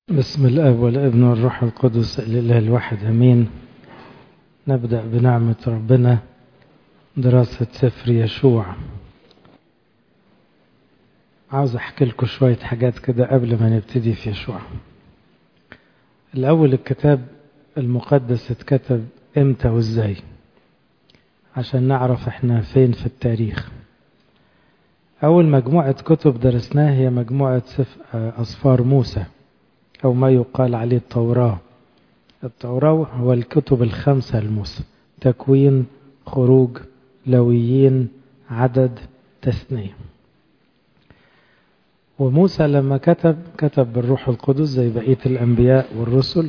بسم الاب والابن والروح القدس الاله الواحد امين نبدا بنعمه ربنا دراسه سفر يشوع عاوز احكي لكم شويه حاجات كده قبل ما نبتدي في يشوع الاول الكتاب المقدس اتكتب امتى وازاي عشان نعرف احنا فين في التاريخ اول مجموعه كتب درسناها هي مجموعه اسفار موسى أو ما يقال عليه التوراة التوراة هو الكتب الخمسة لموسى تكوين خروج لويين عدد تثنية وموسى لما كتب كتب بالروح القدس زي بقية الأنبياء والرسل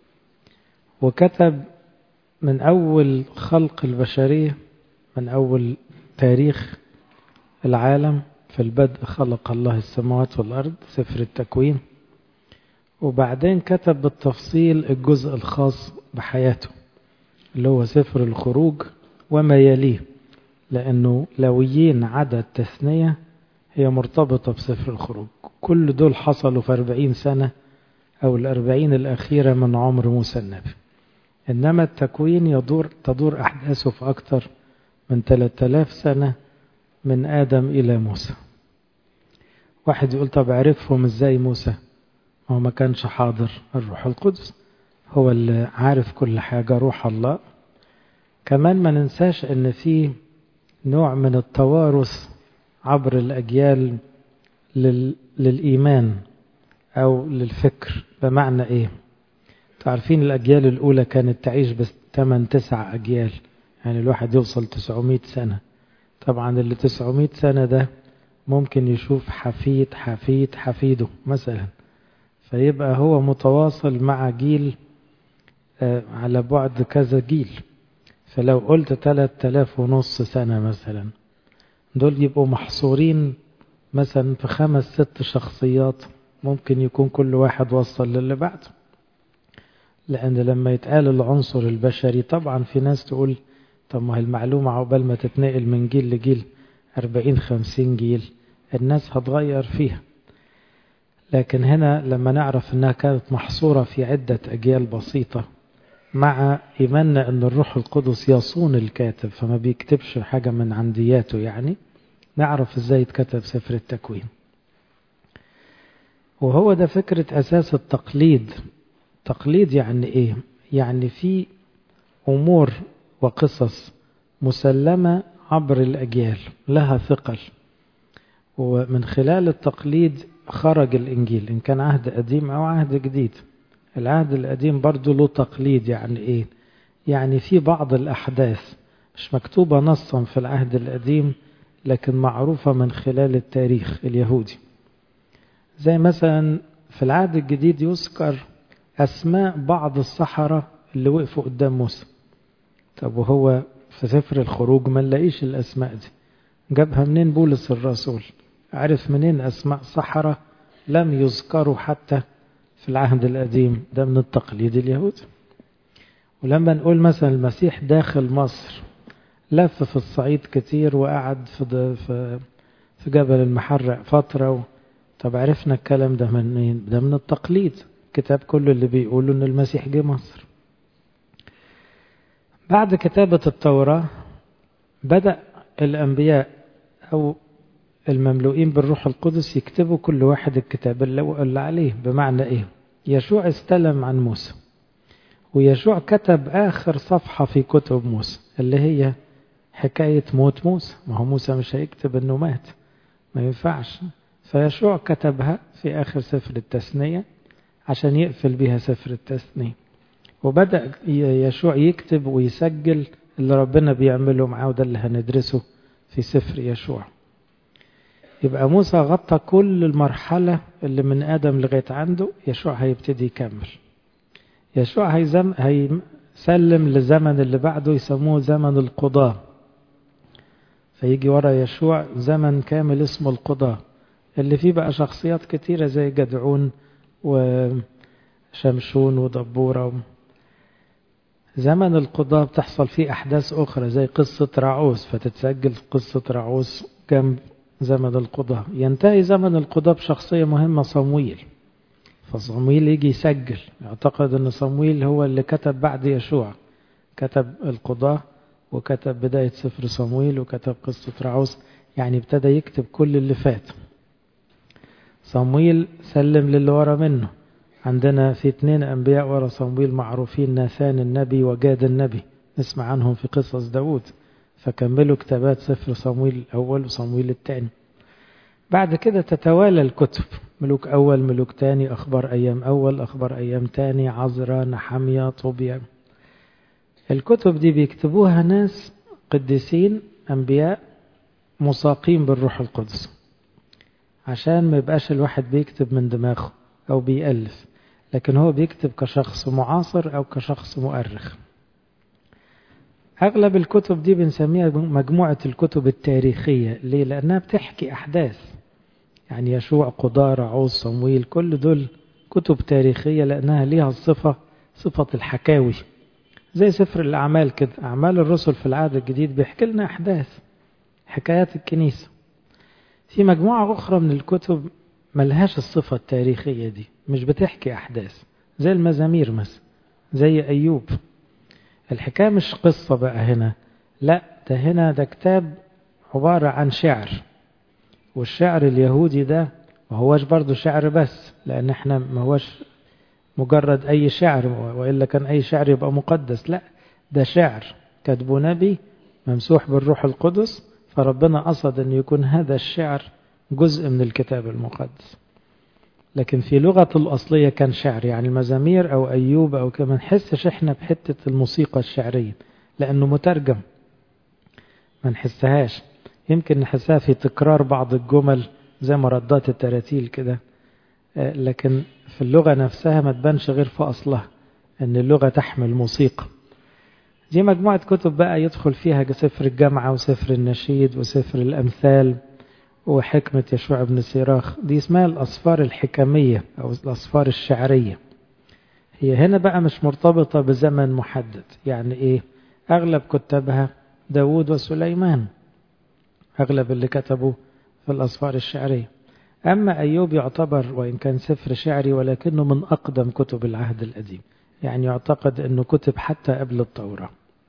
وكتب من أول خلق البشرية من أول تاريخ العالم في البدء خلق الله السماوات والأرض سفر التكوين وبعدين كتب بالتفصيل الجزء الخاص بحياته اللي هو سفر الخروج وما يليه لأنه لويين عدد تثنية هي مرتبطة بسفر الخروج كل دول حصلوا في أربعين سنة أو الأربعين الأخيرة من عمر موسى النبي إنما التكوين يدور تدور أحداثه في أكثر من 3000 سنة من آدم إلى موسى واحد يقول طب عرفهم إزاي موسى هو ما كانش حاضر الروح القدس هو اللي عارف كل حاجة روح الله كمان ما ننساش ان في نوع من التوارث عبر الأجيال لل... للإيمان أو للفكر بمعنى إيه تعرفين الأجيال الأولى كانت تعيش بس 8 9 أجيال يعني الواحد يوصل 900 سنة طبعا اللي 900 سنة ده ممكن يشوف حفيد حفيد حفيده مثلا فيبقى هو متواصل مع جيل على بعد كذا جيل فلو قلت تلات آلاف ونص سنة مثلا دول يبقوا محصورين مثلا في خمس ست شخصيات ممكن يكون كل واحد وصل للي بعده لأن لما يتقال العنصر البشري طبعا في ناس تقول طب ما هي المعلومة عقبال ما تتنقل من جيل لجيل أربعين خمسين جيل الناس هتغير فيها لكن هنا لما نعرف أنها كانت محصورة في عدة أجيال بسيطة مع إيماننا أن الروح القدس يصون الكاتب فما بيكتبش حاجة من عندياته يعني نعرف إزاي يتكتب سفر التكوين وهو ده فكرة أساس التقليد تقليد يعني إيه؟ يعني في أمور وقصص مسلمة عبر الأجيال لها ثقل ومن خلال التقليد خرج الإنجيل إن كان عهد قديم أو عهد جديد العهد القديم برضو له تقليد يعني إيه يعني في بعض الأحداث مش مكتوبة نصا في العهد القديم لكن معروفة من خلال التاريخ اليهودي زي مثلا في العهد الجديد يذكر أسماء بعض السحرة اللي وقفوا قدام موسى طب وهو في سفر الخروج ما نلاقيش الأسماء دي جابها منين بولس الرسول عرف منين أسماء سحرة لم يذكروا حتى في العهد القديم ده من التقليد اليهودي ولما نقول مثلا المسيح داخل مصر لف في الصعيد كتير وقعد في في جبل المحرق فترة و... طب عرفنا الكلام ده من ده من التقليد الكتاب كله اللي بيقوله ان المسيح جه مصر بعد كتابة التوراة بدأ الأنبياء أو المملوئين بالروح القدس يكتبوا كل واحد الكتاب اللي عليه بمعنى ايه يشوع استلم عن موسى ويشوع كتب آخر صفحة في كتب موسى اللي هي حكاية موت موسى ما هو موسى مش هيكتب انه مات ما ينفعش فيشوع كتبها في آخر سفر التثنية عشان يقفل بها سفر التثنية وبدأ يشوع يكتب ويسجل اللي ربنا بيعمله معاه وده اللي هندرسه في سفر يشوع يبقى موسى غطى كل المرحلة اللي من آدم لغاية عنده يشوع هيبتدي يكمل يشوع هيزم هيسلم للزمن اللي بعده يسموه زمن القضاء فيجي ورا يشوع زمن كامل اسمه القضاء اللي فيه بقى شخصيات كتيرة زي جدعون وشمشون ودبورة زمن القضاء بتحصل فيه أحداث أخرى زي قصة رعوس فتتسجل قصة رعوس جنب زمن القضاء ينتهي زمن القضاء بشخصية مهمة صمويل فصمويل يجي يسجل يعتقد ان صمويل هو اللي كتب بعد يشوع كتب القضاة وكتب بداية سفر صمويل وكتب قصة رعوس يعني ابتدى يكتب كل اللي فات صمويل سلم للي ورا منه عندنا في اثنين أنبياء ورا صمويل معروفين ناثان النبي وجاد النبي نسمع عنهم في قصص داود فكملوا كتابات سفر صمويل الأول وصمويل الثاني بعد كده تتوالى الكتب ملوك أول ملوك تاني أخبار أيام أول أخبار أيام تاني عزرا نحمية طوبيا الكتب دي بيكتبوها ناس قديسين أنبياء مساقين بالروح القدس عشان ما يبقاش الواحد بيكتب من دماغه أو بيألف لكن هو بيكتب كشخص معاصر أو كشخص مؤرخ أغلب الكتب دي بنسميها مجموعة الكتب التاريخية ليه؟ لأنها بتحكي أحداث يعني يشوع قضاء رعوز صمويل كل دول كتب تاريخية لأنها ليها الصفة صفة الحكاوي زي سفر الأعمال كده أعمال الرسل في العهد الجديد بيحكي لنا أحداث حكايات الكنيسة في مجموعة أخرى من الكتب ملهاش الصفة التاريخية دي مش بتحكي أحداث زي المزامير مثلا زي أيوب الحكاية مش قصة بقى هنا لا ده هنا ده كتاب عبارة عن شعر والشعر اليهودي ده ما هوش برضه شعر بس لأن احنا ما هوش مجرد أي شعر وإلا كان أي شعر يبقى مقدس لا ده شعر كاتبه نبي ممسوح بالروح القدس فربنا قصد أن يكون هذا الشعر جزء من الكتاب المقدس لكن في لغة الأصلية كان شعر يعني المزامير أو أيوب أو كما نحسش إحنا بحتة الموسيقى الشعرية لأنه مترجم ما نحسهاش يمكن نحسها في تكرار بعض الجمل زي مردات التراتيل كده لكن في اللغة نفسها ما تبانش غير في أصلها أن اللغة تحمل موسيقى دي مجموعة كتب بقى يدخل فيها سفر الجامعة وسفر النشيد وسفر الأمثال وحكمة يشوع بن سيراخ دي اسمها الأصفار الحكمية أو الأصفار الشعرية هي هنا بقى مش مرتبطة بزمن محدد يعني إيه أغلب كتابها داود وسليمان أغلب اللي كتبوا في الأصفار الشعرية أما أيوب يعتبر وإن كان سفر شعري ولكنه من أقدم كتب العهد القديم يعني يعتقد أنه كتب حتى قبل التوراة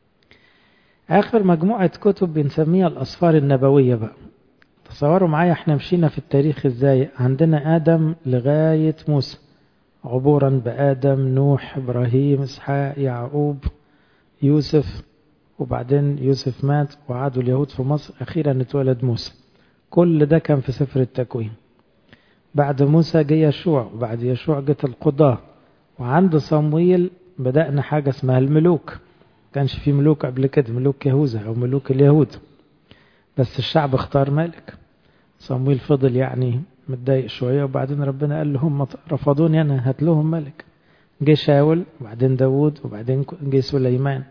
آخر مجموعة كتب بنسميها الأصفار النبوية بقى تصوروا معايا احنا مشينا في التاريخ ازاي عندنا آدم لغاية موسى عبورا بآدم نوح إبراهيم إسحاق يعقوب يوسف وبعدين يوسف مات وعادوا اليهود في مصر أخيرا اتولد موسى كل ده كان في سفر التكوين بعد موسى جه يشوع وبعد يشوع جت القضاة وعند صمويل بدأنا حاجة اسمها الملوك كانش في ملوك قبل كده ملوك يهوذا أو ملوك اليهود بس الشعب اختار ملك صمويل فضل يعني متضايق شوية وبعدين ربنا قال له هم رفضوني أنا هات لهم ملك جه شاول وبعدين داود وبعدين جه سليمان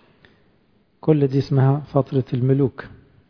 كل دي اسمها فترة الملوك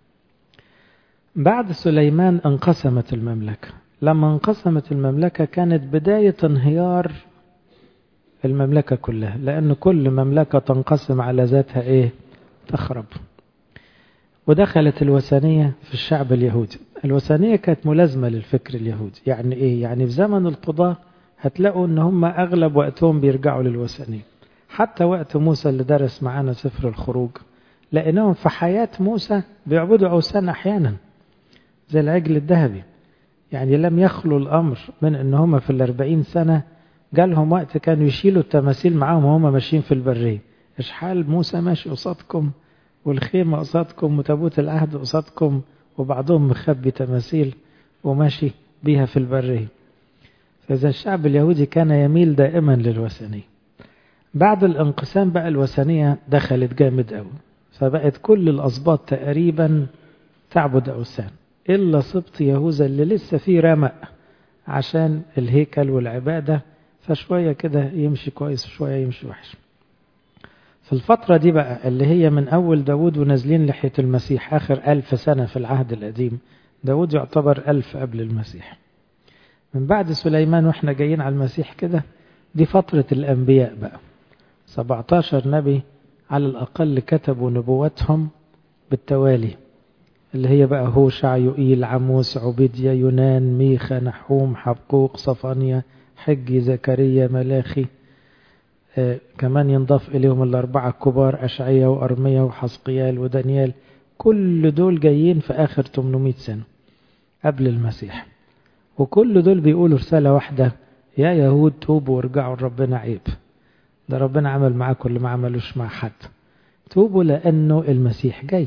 بعد سليمان انقسمت المملكة لما انقسمت المملكة كانت بداية انهيار المملكة كلها لأن كل مملكة تنقسم على ذاتها إيه تخرب ودخلت الوثنية في الشعب اليهودي الوثنية كانت ملازمة للفكر اليهودي يعني إيه يعني في زمن القضاء هتلاقوا إن هم أغلب وقتهم بيرجعوا للوثنية حتى وقت موسى اللي درس معانا سفر الخروج لأنهم في حياة موسى بيعبدوا أوثان أحيانا زي العجل الذهبي يعني لم يخلو الأمر من أن هم في الأربعين سنة جالهم وقت كانوا يشيلوا التماثيل معاهم وهم ماشيين في البرية إيش حال موسى ماشي قصادكم والخيمة قصادكم وتابوت العهد قصادكم وبعضهم مخبي تماثيل وماشي بيها في البرية فإذا الشعب اليهودي كان يميل دائما للوثنية بعد الانقسام بقى الوثنية دخلت جامد قوي فبقت كل الأسباط تقريبا تعبد أوثان إلا سبط يهوذا اللي لسه فيه رمق عشان الهيكل والعبادة فشوية كده يمشي كويس وشوية يمشي وحش في الفترة دي بقى اللي هي من أول داود ونازلين لحية المسيح آخر ألف سنة في العهد القديم داود يعتبر ألف قبل المسيح من بعد سليمان وإحنا جايين على المسيح كده دي فترة الأنبياء بقى 17 نبي على الأقل كتبوا نبواتهم بالتوالي اللي هي بقى هوشع يوئيل عموس عبيديا يونان ميخا نحوم حبقوق صفانيا حجي زكريا ملاخي آه كمان ينضاف إليهم الأربعة الكبار أشعية وأرمية وحسقيال ودانيال كل دول جايين في آخر 800 سنة قبل المسيح وكل دول بيقولوا رسالة واحدة يا يهود توبوا وارجعوا لربنا عيب ده ربنا عمل معاكم اللي ما عملوش مع حد توبوا لأنه المسيح جاي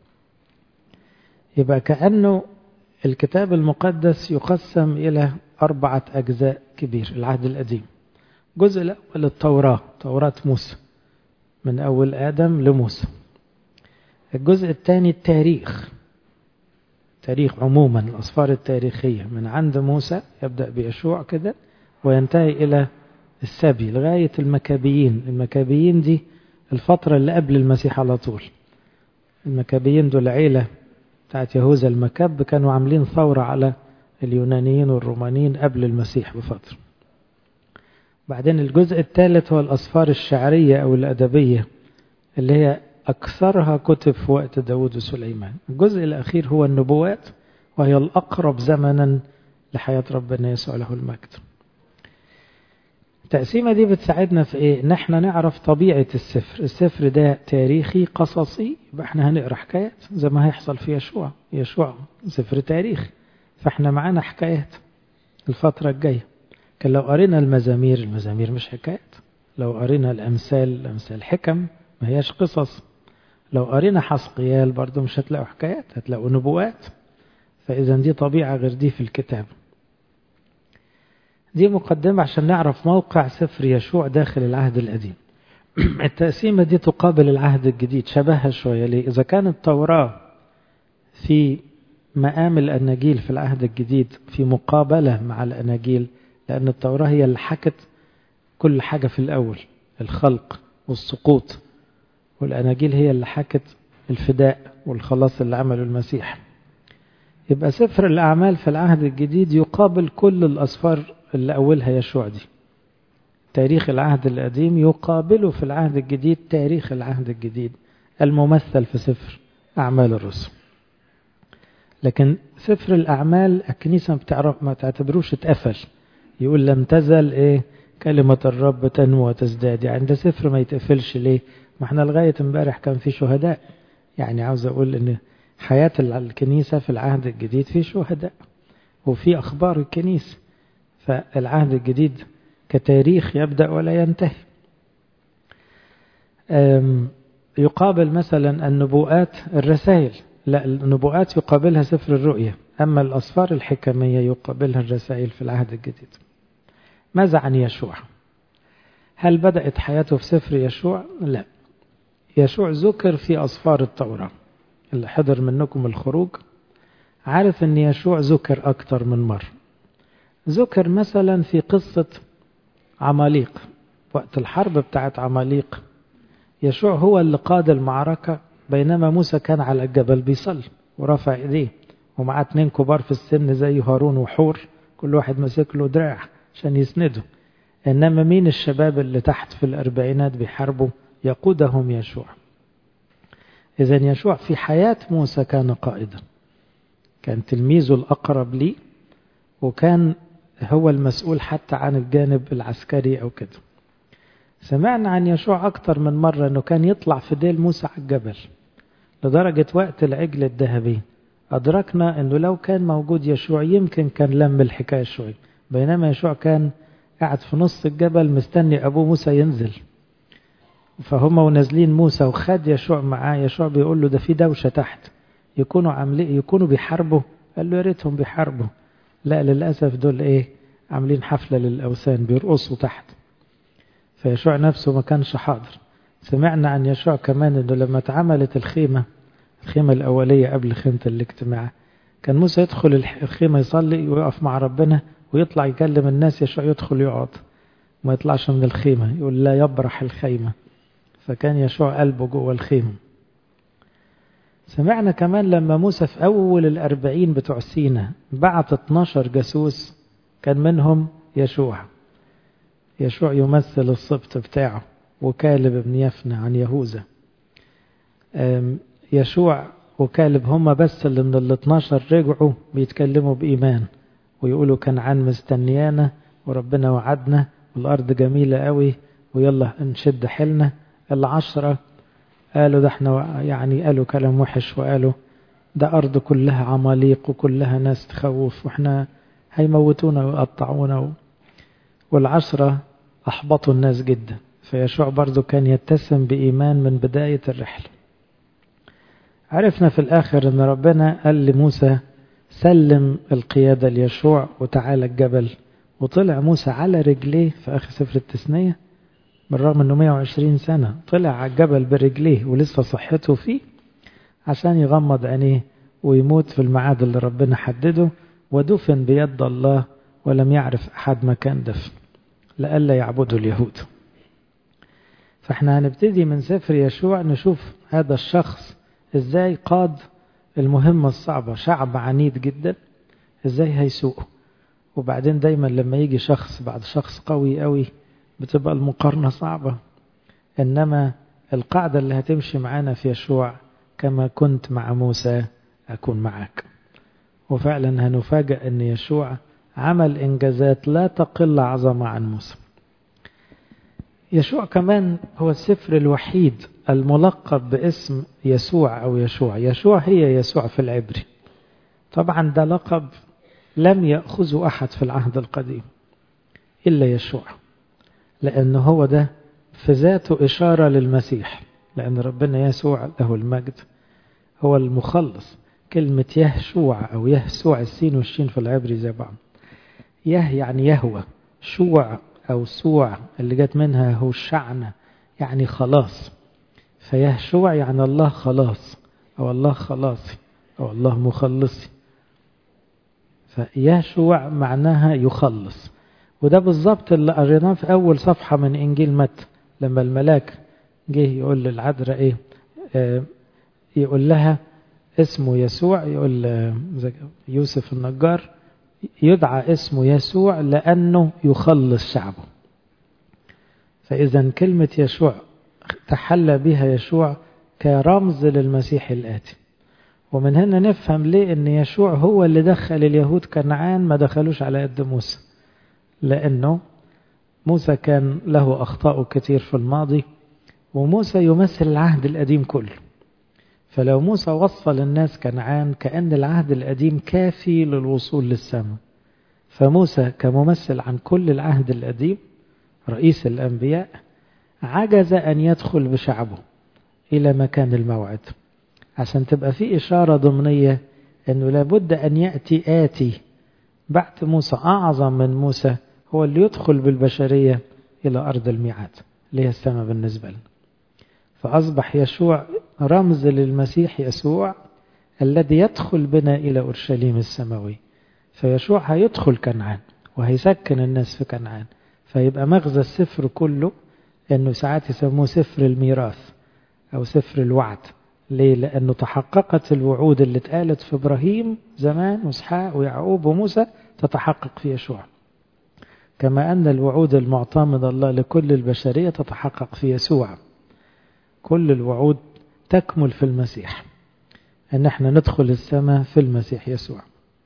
يبقى كأنه الكتاب المقدس يقسم إلى أربعة أجزاء كبير العهد القديم جزء الأول التوراة توراة موسى من أول آدم لموسى الجزء الثاني التاريخ تاريخ عموما الأصفار التاريخية من عند موسى يبدأ بيشوع كده وينتهي إلى السبي لغاية المكابيين المكابيين دي الفترة اللي قبل المسيح على طول المكابيين دول عيلة بتاعت يهوذا المكب كانوا عاملين ثورة على اليونانيين والرومانيين قبل المسيح بفترة بعدين الجزء الثالث هو الأصفار الشعرية أو الأدبية اللي هي أكثرها كتب في وقت داود وسليمان الجزء الأخير هو النبوات وهي الأقرب زمنا لحياة ربنا يسوع له المجد التقسيمة دي بتساعدنا في ايه ان احنا نعرف طبيعة السفر السفر ده تاريخي قصصي يبقى احنا هنقرا حكايات زي ما هيحصل في يشوع يشوع سفر تاريخي فاحنا معانا حكايات الفترة الجاية كان لو قرينا المزامير المزامير مش حكايات لو قرينا الأمثال الأمثال حكم ما هياش قصص لو قرينا حسقيال برضو مش هتلاقوا حكايات هتلاقوا نبوات فإذا دي طبيعة غير دي في الكتاب دي مقدمة عشان نعرف موقع سفر يشوع داخل العهد القديم التقسيمة دي تقابل العهد الجديد شبهها شوية ليه إذا كانت التوراة في مقام الأناجيل في العهد الجديد في مقابلة مع الأناجيل لأن التوراة هي اللي حكت كل حاجة في الأول الخلق والسقوط والأناجيل هي اللي حكت الفداء والخلاص اللي عمله المسيح يبقى سفر الأعمال في العهد الجديد يقابل كل الأسفار اللي أولها يشوع دي تاريخ العهد القديم يقابله في العهد الجديد تاريخ العهد الجديد الممثل في سفر أعمال الرسل لكن سفر الأعمال الكنيسة ما بتعرف ما تعتبروش اتقفل يقول لم تزل إيه كلمة الرب تنمو وتزداد يعني ده سفر ما يتقفلش ليه ما احنا لغاية امبارح كان في شهداء يعني عاوز أقول إن حياة الكنيسة في العهد الجديد في شهداء وفي أخبار الكنيسة فالعهد الجديد كتاريخ يبدأ ولا ينتهي يقابل مثلا النبوءات الرسائل لا النبوءات يقابلها سفر الرؤيا أما الأصفار الحكمية يقابلها الرسائل في العهد الجديد ماذا عن يشوع هل بدأت حياته في سفر يشوع لا يشوع ذكر في أصفار التوراة اللي حضر منكم الخروج عارف ان يشوع ذكر أكتر من مرة ذكر مثلا في قصة عماليق وقت الحرب بتاعت عماليق يشوع هو اللي قاد المعركة بينما موسى كان على الجبل بيصلي ورفع ايديه ومعاه اتنين كبار في السن زي هارون وحور كل واحد ماسك له دراع عشان يسنده انما مين الشباب اللي تحت في الاربعينات بيحاربوا يقودهم يشوع اذا يشوع في حياة موسى كان قائدا كان تلميذه الاقرب ليه وكان هو المسؤول حتى عن الجانب العسكري أو كده سمعنا عن يشوع أكتر من مرة أنه كان يطلع في ديل موسى على الجبل لدرجة وقت العجل الذهبي أدركنا أنه لو كان موجود يشوع يمكن كان لم الحكاية شوي بينما يشوع كان قاعد في نص الجبل مستني أبوه موسى ينزل فهم ونازلين موسى وخد يشوع معاه يشوع بيقول له ده في دوشة تحت يكونوا عاملين يكونوا بيحاربوا قال له يا ريتهم بيحاربوا لا للأسف دول إيه عاملين حفلة للأوثان بيرقصوا تحت فيشوع نفسه ما كانش حاضر سمعنا عن يشوع كمان إنه لما اتعملت الخيمة الخيمة الأولية قبل خيمة الاجتماع كان موسى يدخل الخيمة يصلي ويقف مع ربنا ويطلع يكلم الناس يشوع يدخل يقعد ما يطلعش من الخيمة يقول لا يبرح الخيمة فكان يشوع قلبه جوه الخيمة سمعنا كمان لما موسى في أول الأربعين بتوع سينا بعت 12 جاسوس كان منهم يشوع يشوع يمثل السبط بتاعه وكالب بن يفنى عن يهوذا يشوع وكالب هما بس اللي من ال 12 رجعوا بيتكلموا بإيمان ويقولوا كنعان مستنيانا وربنا وعدنا والأرض جميلة قوي ويلا نشد حيلنا العشرة قالوا ده احنا يعني قالوا كلام وحش وقالوا ده أرض كلها عماليق وكلها ناس تخوف واحنا هيموتونا ويقطعونا و... والعشرة أحبطوا الناس جدا فيشوع برضو كان يتسم بإيمان من بداية الرحلة عرفنا في الآخر أن ربنا قال لموسى سلم القيادة ليشوع وتعالى الجبل وطلع موسى على رجليه في آخر سفر التثنية بالرغم أنه 120 سنة طلع على الجبل برجليه ولسه صحته فيه عشان يغمض عينيه ويموت في الميعاد اللي ربنا حدده ودفن بيد الله ولم يعرف أحد مكان دفن لئلا يعبدوا اليهود فاحنا هنبتدي من سفر يشوع نشوف هذا الشخص ازاي قاد المهمة الصعبة شعب عنيد جدا ازاي هيسوقه وبعدين دايما لما يجي شخص بعد شخص قوي قوي بتبقى المقارنة صعبة انما القاعدة اللي هتمشي معانا في يشوع كما كنت مع موسى أكون معك وفعلا هنفاجأ أن يشوع عمل إنجازات لا تقل عظمة عن موسى يشوع كمان هو السفر الوحيد الملقب باسم يسوع أو يشوع يشوع هي يسوع في العبري طبعا ده لقب لم يأخذه أحد في العهد القديم إلا يشوع لأنه هو ده في ذاته إشارة للمسيح لأن ربنا يسوع له المجد هو المخلص كلمة يهشوع أو يهسوع السين والشين في العبري زي بعض يه يعني يهوى شوع أو سوع اللي جت منها هو الشعنة يعني خلاص فيهشوع يعني الله خلاص أو الله خلاصي أو الله مخلصي فيهشوع معناها يخلص وده بالظبط اللي قريناه في أول صفحة من إنجيل متى لما الملاك جه يقول للعذراء إيه آه يقول لها اسمه يسوع يقول يوسف النجار يدعى اسمه يسوع لأنه يخلص شعبه فإذا كلمة يشوع تحلى بها يشوع كرمز للمسيح الآتي ومن هنا نفهم ليه ان يشوع هو اللي دخل اليهود كنعان ما دخلوش على قد موسى لأنه موسى كان له أخطاء كتير في الماضي وموسى يمثل العهد القديم كله فلو موسى وصل الناس كنعان كأن العهد القديم كافي للوصول للسماء فموسى كممثل عن كل العهد القديم رئيس الأنبياء عجز أن يدخل بشعبه إلى مكان الموعد عشان تبقى في إشارة ضمنية أنه لابد أن يأتي آتي بعد موسى أعظم من موسى هو اللي يدخل بالبشرية إلى أرض الميعاد اللي هي السماء بالنسبة لنا فأصبح يشوع رمز للمسيح يسوع الذي يدخل بنا إلى أورشليم السماوي فيشوع هيدخل كنعان وهيسكن الناس في كنعان فيبقى مغزى السفر كله أنه ساعات يسموه سفر الميراث أو سفر الوعد ليه؟ لأنه تحققت الوعود اللي اتقالت في إبراهيم زمان وإسحاق ويعقوب وموسى تتحقق في يشوع كما أن الوعود المعطاة من الله لكل البشرية تتحقق في يسوع كل الوعود تكمل في المسيح أن احنا ندخل السماء في المسيح يسوع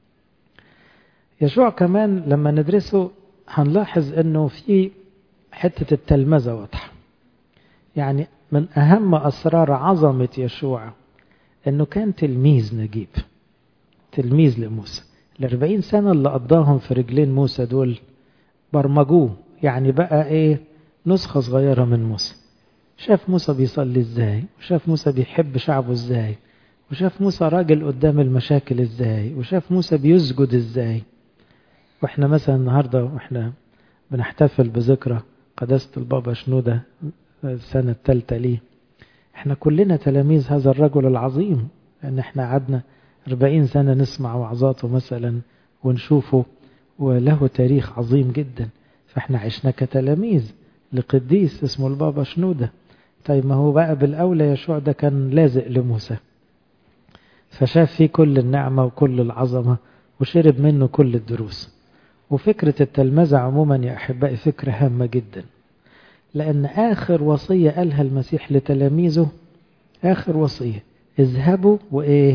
يشوع كمان لما ندرسه هنلاحظ أنه في حتة التلمذة واضحة يعني من أهم أسرار عظمة يشوع أنه كان تلميذ نجيب تلميذ لموسى الأربعين سنة اللي قضاهم في رجلين موسى دول برمجوه يعني بقى إيه نسخة صغيرة من موسى شاف موسى بيصلي إزاي وشاف موسى بيحب شعبه إزاي وشاف موسى راجل قدام المشاكل إزاي وشاف موسى بيسجد إزاي وإحنا مثلا النهاردة وإحنا بنحتفل بذكرى قداسة البابا شنودة السنة الثالثة ليه احنا كلنا تلاميذ هذا الرجل العظيم لأن احنا قعدنا 40 سنة نسمع وعظاته مثلا ونشوفه وله تاريخ عظيم جدا فاحنا عشنا كتلاميذ لقديس اسمه البابا شنودة طيب ما هو بقى بالأولى يشوع ده كان لازق لموسى فشاف فيه كل النعمة وكل العظمة وشرب منه كل الدروس وفكرة التلمذة عموما يا أحبائي فكرة هامة جدا لأن آخر وصية قالها المسيح لتلاميذه آخر وصية اذهبوا وإيه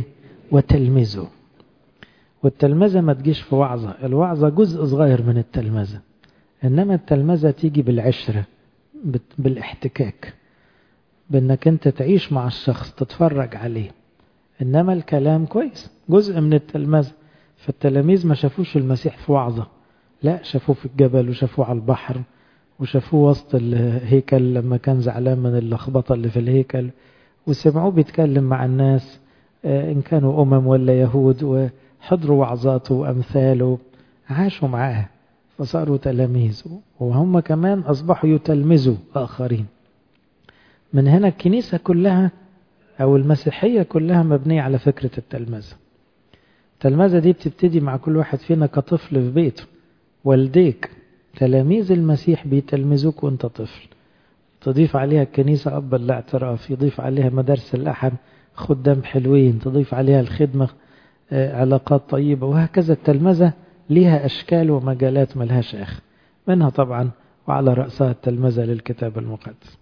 وتلمذوا والتلمذة ما تجيش في وعظة الوعظة جزء صغير من التلمذة إنما التلمذة تيجي بالعشرة بالاحتكاك بأنك أنت تعيش مع الشخص تتفرج عليه إنما الكلام كويس جزء من التلمذة فالتلاميذ ما شافوش المسيح في وعظة لا شافوه في الجبل وشافوه على البحر وشافوه وسط الهيكل لما كان زعلان من اللخبطة اللي في الهيكل وسمعوه بيتكلم مع الناس إن كانوا أمم ولا يهود وحضروا وعظاته وأمثاله عاشوا معاه فصاروا تلاميذ وهم كمان أصبحوا يتلمذوا آخرين من هنا الكنيسة كلها أو المسيحية كلها مبنية على فكرة التلمذة التلمذة دي بتبتدي مع كل واحد فينا كطفل في بيته والديك تلاميذ المسيح بيتلمذوك وانت طفل تضيف عليها الكنيسة أب الاعتراف يضيف عليها مدارس الأحد خدام حلوين تضيف عليها الخدمة علاقات طيبة وهكذا التلمذة ليها أشكال ومجالات ملهاش آخر منها طبعا وعلى رأسها التلمذة للكتاب المقدس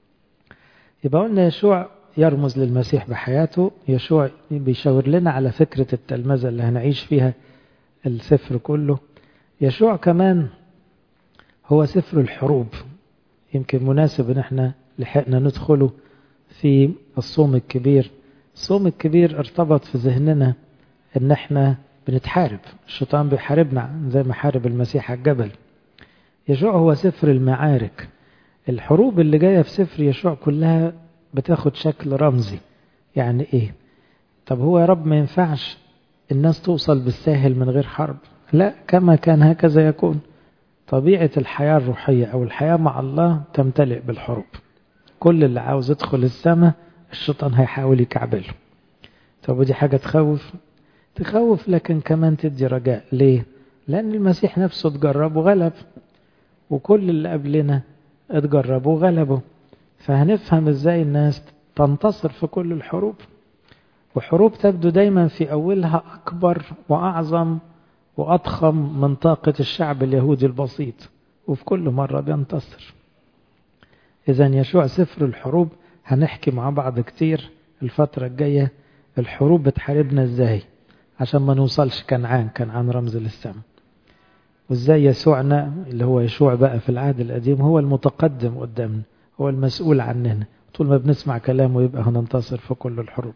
يبقى قلنا يشوع يرمز للمسيح بحياته يشوع بيشاور لنا على فكرة التلمذة اللي هنعيش فيها السفر كله يشوع كمان هو سفر الحروب يمكن مناسب ان احنا لحقنا ندخله في الصوم الكبير الصوم الكبير ارتبط في ذهننا ان احنا بنتحارب الشيطان بيحاربنا زي ما حارب المسيح على الجبل يشوع هو سفر المعارك الحروب اللي جاية في سفر يشوع كلها بتاخد شكل رمزي يعني ايه طب هو يا رب ما ينفعش الناس توصل بالساهل من غير حرب لا كما كان هكذا يكون طبيعة الحياة الروحية أو الحياة مع الله تمتلئ بالحروب كل اللي عاوز يدخل السماء الشيطان هيحاول يكعبله طب ودي حاجة تخوف تخوف لكن كمان تدي رجاء ليه لأن المسيح نفسه اتجرب وغلب وكل اللي قبلنا اتجربوا وغلبوا فهنفهم ازاي الناس تنتصر في كل الحروب وحروب تبدو دايما في أولها أكبر وأعظم وأضخم من طاقة الشعب اليهودي البسيط وفي كل مرة بينتصر إذا يشوع سفر الحروب هنحكي مع بعض كتير الفترة الجاية الحروب بتحاربنا ازاي عشان ما نوصلش كنعان كنعان رمز للسماء وازاي يسوعنا اللي هو يشوع بقى في العهد القديم هو المتقدم قدامنا هو المسؤول عننا طول ما بنسمع كلامه يبقى هننتصر في كل الحروب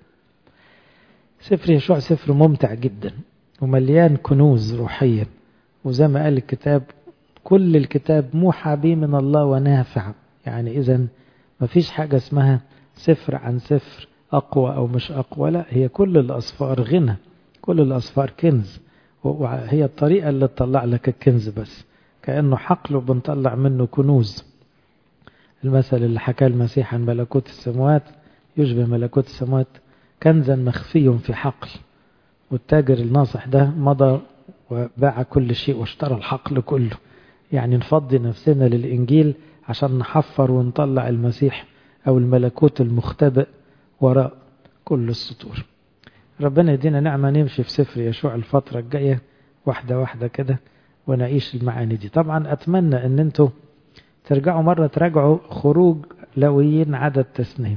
سفر يشوع سفر ممتع جدا ومليان كنوز روحية وزي ما قال الكتاب كل الكتاب موحى به من الله ونافع يعني إذا ما فيش حاجة اسمها سفر عن سفر أقوى أو مش أقوى لا هي كل الأصفار غنى كل الأصفار كنز وهي الطريقة اللي تطلع لك الكنز بس كأنه حقله بنطلع منه كنوز المثل اللي حكاه المسيح عن ملكوت السماوات يشبه ملكوت السماوات كنزا مخفي في حقل والتاجر الناصح ده مضى وباع كل شيء واشترى الحقل كله يعني نفضي نفسنا للإنجيل عشان نحفر ونطلع المسيح أو الملكوت المختبئ وراء كل السطور ربنا يدينا نعمة نمشي في سفر يشوع الفترة الجاية واحدة واحدة كده ونعيش المعاني دي طبعا أتمنى أن انتوا ترجعوا مرة تراجعوا خروج لويين عدد تسنيم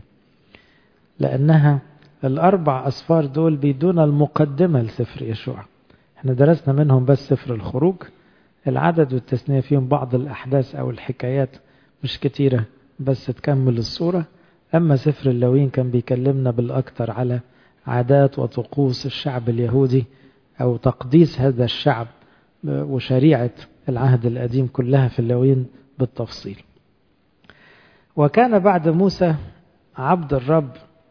لأنها الأربع أصفار دول بيدون المقدمة لسفر يشوع احنا درسنا منهم بس سفر الخروج العدد والتثنية فيهم بعض الأحداث أو الحكايات مش كتيرة بس تكمل الصورة أما سفر اللوين كان بيكلمنا بالأكثر على عادات وطقوس الشعب اليهودي أو تقديس هذا الشعب وشريعة العهد القديم كلها في اللوين بالتفصيل وكان بعد موسى عبد الرب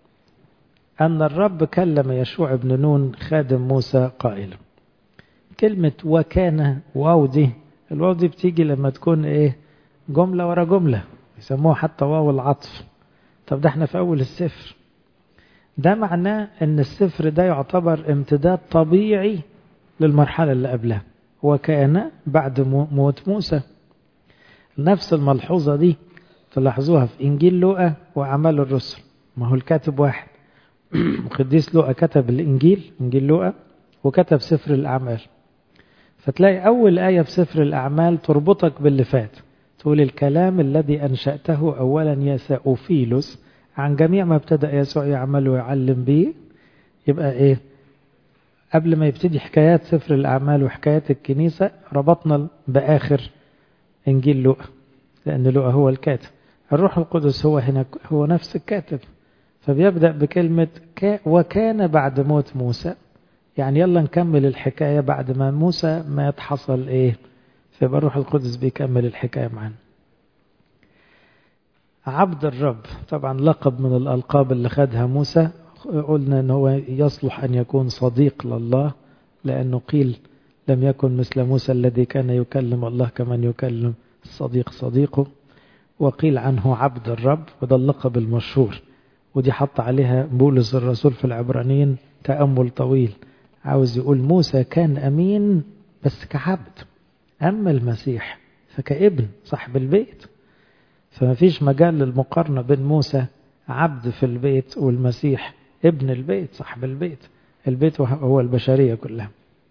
أن الرب كلم يشوع بن نون خادم موسى قائلا كلمة وكان واو دي الواو دي بتيجي لما تكون ايه جملة ورا جملة يسموها حتى واو العطف طب ده احنا في أول السفر ده معناه ان السفر ده يعتبر امتداد طبيعي للمرحلة اللي قبلها وكان بعد موت موسى نفس الملحوظة دي تلاحظوها في إنجيل لوقا وأعمال الرسل ما هو الكاتب واحد قديس لوقا كتب الإنجيل إنجيل لوقا وكتب سفر الأعمال فتلاقي أول آية في سفر الأعمال تربطك باللي فات تقول الكلام الذي أنشأته أولا يا سأوفيلوس عن جميع ما ابتدأ يسوع يعمل ويعلم به يبقى إيه قبل ما يبتدي حكايات سفر الأعمال وحكايات الكنيسة ربطنا بآخر إنجيل لوقا لأن لوقا هو الكاتب الروح القدس هو هنا هو نفس الكاتب فبيبدأ بكلمة وكان بعد موت موسى يعني يلا نكمل الحكاية بعد ما موسى مات حصل ايه فيبقى الروح القدس بيكمل الحكاية معانا عبد الرب طبعا لقب من الألقاب اللي خدها موسى قلنا ان هو يصلح أن يكون صديق لله لأنه قيل لم يكن مثل موسى الذي كان يكلم الله كمن يكلم الصديق صديقه وقيل عنه عبد الرب وده اللقب المشهور ودي حط عليها بولس الرسول في العبرانيين تأمل طويل عاوز يقول موسى كان أمين بس كعبد أما المسيح فكابن صاحب البيت فما فيش مجال للمقارنة بين موسى عبد في البيت والمسيح ابن البيت صاحب البيت البيت هو البشرية كلها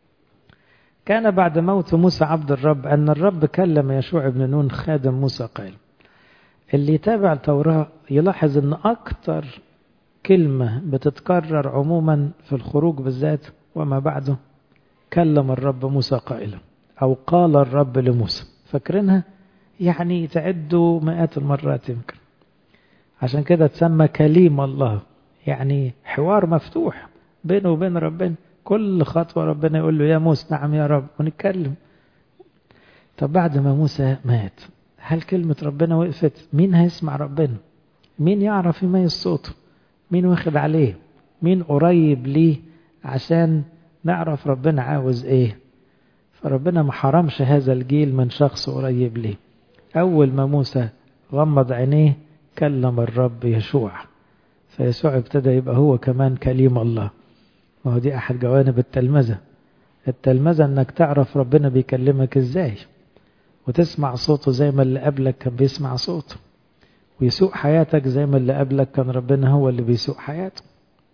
كان بعد موت موسى عبد الرب أن الرب كلم يشوع بن نون خادم موسى قال اللي يتابع التوراة يلاحظ أن أكتر كلمة بتتكرر عموما في الخروج بالذات وما بعده كلم الرب موسى قائلا أو قال الرب لموسى فاكرينها يعني تعدوا مئات المرات يمكن عشان كده تسمى كليم الله يعني حوار مفتوح بينه وبين ربنا كل خطوة ربنا يقول له يا موسى نعم يا رب ونتكلم طب بعد ما موسى مات هل كلمة ربنا وقفت مين هيسمع ربنا مين يعرف يميز صوته مين واخد عليه مين قريب ليه عشان نعرف ربنا عاوز ايه فربنا ما حرمش هذا الجيل من شخص قريب ليه اول ما موسى غمض عينيه كلم الرب يشوع فيسوع ابتدى يبقى هو كمان كليم الله وهو دي احد جوانب التلمذة التلمذة انك تعرف ربنا بيكلمك ازاي وتسمع صوته زي ما اللي قبلك كان بيسمع صوته ويسوق حياتك زي ما اللي قبلك كان ربنا هو اللي بيسوق حياته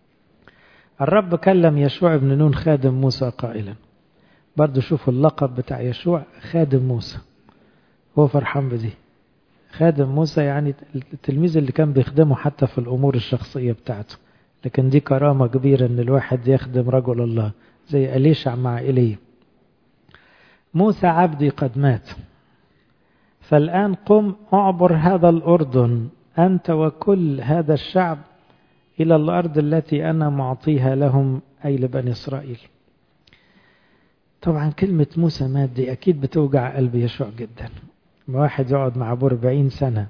الرب كلم يشوع بن نون خادم موسى قائلا برضو شوفوا اللقب بتاع يشوع خادم موسى هو فرحان بدي خادم موسى يعني التلميذ اللي كان بيخدمه حتى في الأمور الشخصية بتاعته لكن دي كرامة كبيرة ان الواحد يخدم رجل الله زي أليشع مع إيليا موسى عبدي قد مات فالآن قم أعبر هذا الأردن أنت وكل هذا الشعب إلى الأرض التي أنا معطيها لهم أي لبني إسرائيل طبعا كلمة موسى مات دي أكيد بتوجع قلب يشوع جدا واحد يقعد مع أبوه 40 سنة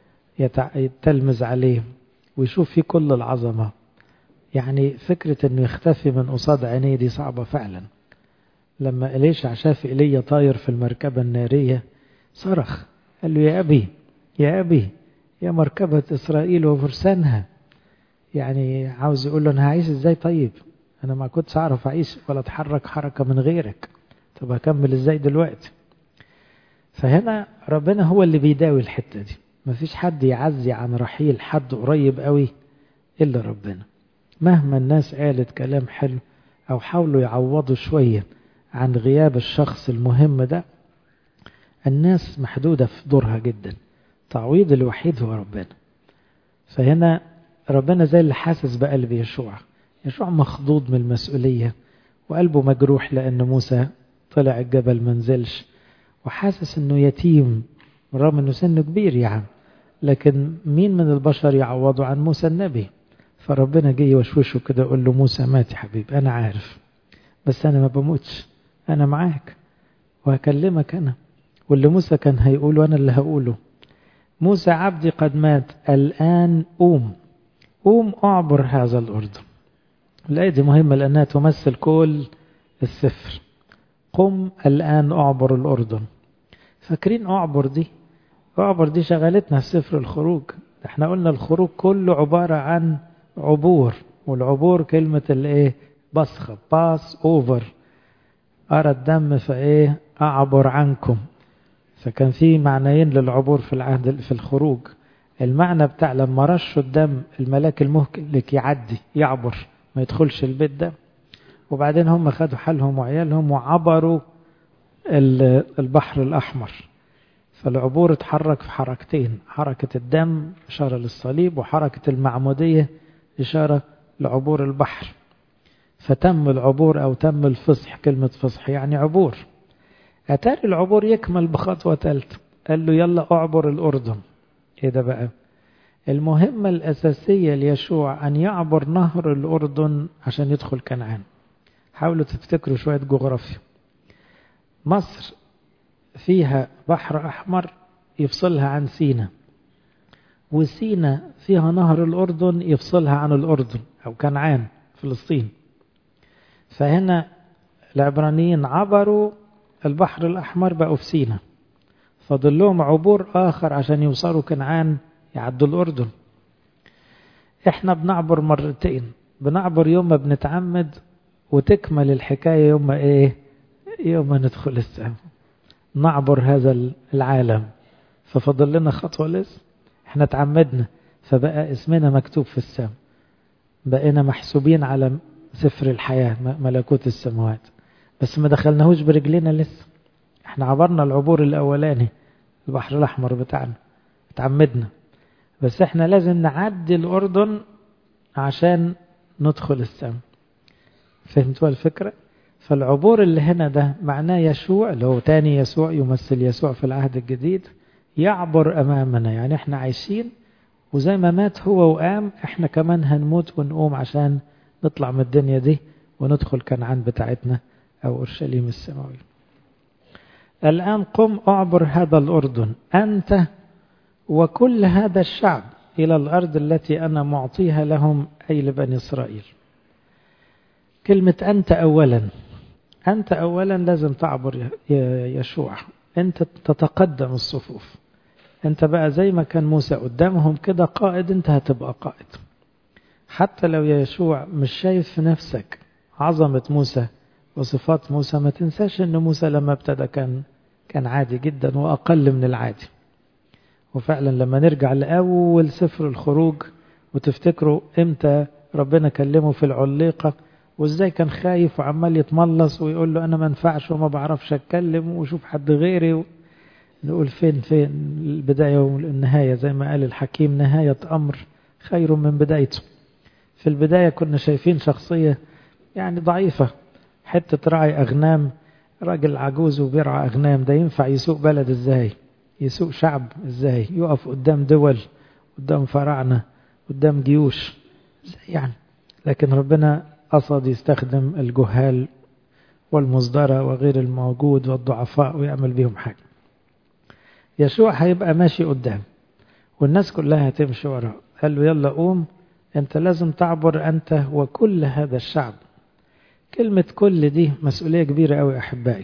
يتلمز عليه ويشوف فيه كل العظمة يعني فكرة أنه يختفي من قصاد عينيه دي صعبة فعلا لما إليشع شاف إيليا طاير في المركبة النارية صرخ قال له يا أبي يا أبي يا مركبة إسرائيل وفرسانها يعني عاوز يقول له أنا هعيش إزاي طيب أنا ما كنتش أعرف أعيش ولا أتحرك حركة من غيرك طب هكمل إزاي دلوقتي فهنا ربنا هو اللي بيداوي الحتة دي مفيش حد يعزي عن رحيل حد قريب قوي إلا ربنا مهما الناس قالت كلام حلو أو حاولوا يعوضوا شوية عن غياب الشخص المهم ده الناس محدودة في دورها جدا تعويض الوحيد هو ربنا فهنا ربنا زي اللي حاسس بقلب يشوع يشوع مخضوض من المسؤولية وقلبه مجروح لأن موسى طلع الجبل منزلش وحاسس انه يتيم رغم انه سنه كبير يعني لكن مين من البشر يعوضه عن موسى النبي فربنا جه يوشوشه كده يقول له موسى مات يا حبيبي انا عارف بس انا ما بموتش انا معاك وهكلمك انا واللي موسى كان هيقوله انا اللي هقوله موسى عبدي قد مات الان قوم قوم اعبر هذا الاردن الايه دي مهمه لانها تمثل كل السفر قم الآن أعبر الأردن فاكرين أعبر دي أعبر دي شغلتنا في سفر الخروج احنا قلنا الخروج كله عبارة عن عبور والعبور كلمة الايه بصخة باس اوفر أرى الدم فايه أعبر عنكم فكان في معنيين للعبور في العهد في الخروج المعنى بتاع لما رشوا الدم الملاك المهلك يعدي يعبر ما يدخلش البيت ده وبعدين هم خدوا حالهم وعيالهم وعبروا البحر الأحمر فالعبور اتحرك في حركتين حركة الدم إشارة للصليب وحركة المعمودية إشارة لعبور البحر فتم العبور أو تم الفصح كلمة فصح يعني عبور أتاري العبور يكمل بخطوة ثالثة قال له يلا اعبر الأردن ايه ده بقى المهمة الأساسية ليشوع أن يعبر نهر الأردن عشان يدخل كنعان حاولوا تفتكروا شوية جغرافيا مصر فيها بحر أحمر يفصلها عن سينا وسينا فيها نهر الأردن يفصلها عن الأردن أو كنعان فلسطين فهنا العبرانيين عبروا البحر الأحمر بقوا في سينا فضل لهم عبور آخر عشان يوصلوا كنعان يعدوا الأردن احنا بنعبر مرتين بنعبر يوم ما بنتعمد وتكمل الحكاية يوم ما ايه يوم ما ندخل السماء نعبر هذا العالم ففضل لنا خطوة لسه احنا تعمدنا فبقى اسمنا مكتوب في السماء بقينا محسوبين على سفر الحياة ملكوت السماوات بس ما دخلناهوش برجلنا لسه احنا عبرنا العبور الاولاني البحر الاحمر بتاعنا تعمدنا بس احنا لازم نعدي الاردن عشان ندخل السماء فهمتوا الفكرة فالعبور اللي هنا ده معناه يشوع اللي هو تاني يسوع يمثل يسوع في العهد الجديد يعبر امامنا يعني احنا عايشين وزي ما مات هو وقام احنا كمان هنموت ونقوم عشان نطلع من الدنيا دي وندخل كنعان بتاعتنا او اورشليم السماوي الان قم اعبر هذا الاردن انت وكل هذا الشعب الى الارض التي انا معطيها لهم اي لبني اسرائيل كلمه انت اولا انت اولا لازم تعبر يشوع انت تتقدم الصفوف انت بقى زي ما كان موسى قدامهم كده قائد انت هتبقى قائد حتى لو يا يشوع مش شايف في نفسك عظمة موسى وصفات موسى ما تنساش ان موسى لما ابتدى كان كان عادي جدا واقل من العادي وفعلا لما نرجع لاول سفر الخروج وتفتكروا امتى ربنا كلمه في العليقة وازاي كان خايف وعمال يتملص ويقول له انا ما انفعش وما بعرفش اتكلم وشوف حد غيري و... نقول فين فين البداية والنهاية زي ما قال الحكيم نهاية أمر خير من بدايته في البداية كنا شايفين شخصية يعني ضعيفة حتة راعي أغنام راجل عجوز وبيرعى أغنام ده ينفع يسوق بلد إزاي يسوق شعب إزاي يقف قدام دول قدام فراعنة قدام جيوش يعني لكن ربنا قصد يستخدم الجهال والمصدرة وغير الموجود والضعفاء ويعمل بيهم حاجة يشوع هيبقى ماشي قدام والناس كلها هتمشي وراه قال له يلا قوم انت لازم تعبر انت وكل هذا الشعب كلمة كل دي مسؤولية كبيرة قوي أحبائي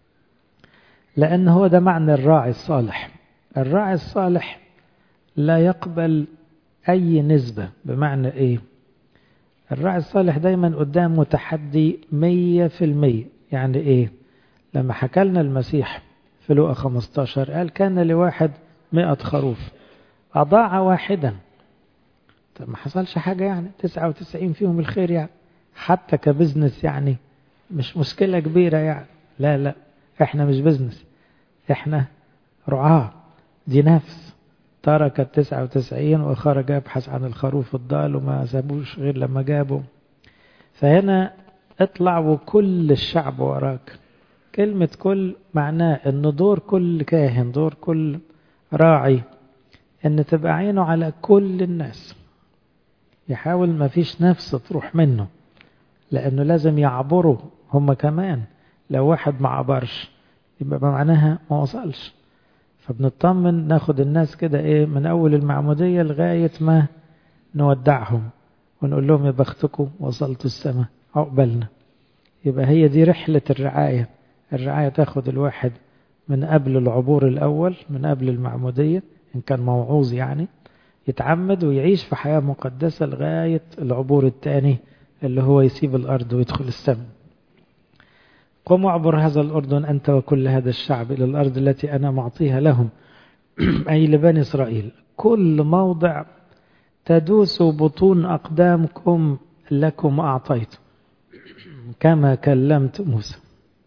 لأن هو ده معنى الراعي الصالح الراعي الصالح لا يقبل أي نسبة بمعنى إيه الراعي الصالح دايما قدامه تحدي مية في المية يعني إيه لما حكى لنا المسيح في لوقا 15 قال كان لواحد مئة خروف أضاع واحدا طب ما حصلش حاجة يعني 99 فيهم الخير يعني حتى كبزنس يعني مش مشكلة كبيرة يعني لا لا احنا مش بزنس احنا رعاة دي نفس ترك التسعة وتسعين وخرج يبحث عن الخروف الضال وما سابوش غير لما جابه فهنا اطلع وكل الشعب وراك كلمة كل معناه ان دور كل كاهن دور كل راعي ان تبقى عينه على كل الناس يحاول ما فيش نفس تروح منه لانه لازم يعبروا هم كمان لو واحد ما عبرش يبقى معناها ما وصلش فبنطمن ناخد الناس كده ايه من اول المعمودية لغاية ما نودعهم ونقول لهم يا بختكم وصلتوا السماء عقبالنا يبقى هي دي رحلة الرعاية الرعاية تاخد الواحد من قبل العبور الأول من قبل المعمودية إن كان موعوظ يعني يتعمد ويعيش في حياة مقدسة لغاية العبور الثاني اللي هو يسيب الأرض ويدخل السماء قم اعبر هذا الأردن أنت وكل هذا الشعب إلى الأرض التي أنا معطيها لهم أي لبني إسرائيل كل موضع تدوس بطون أقدامكم لكم أعطيت كما كلمت موسى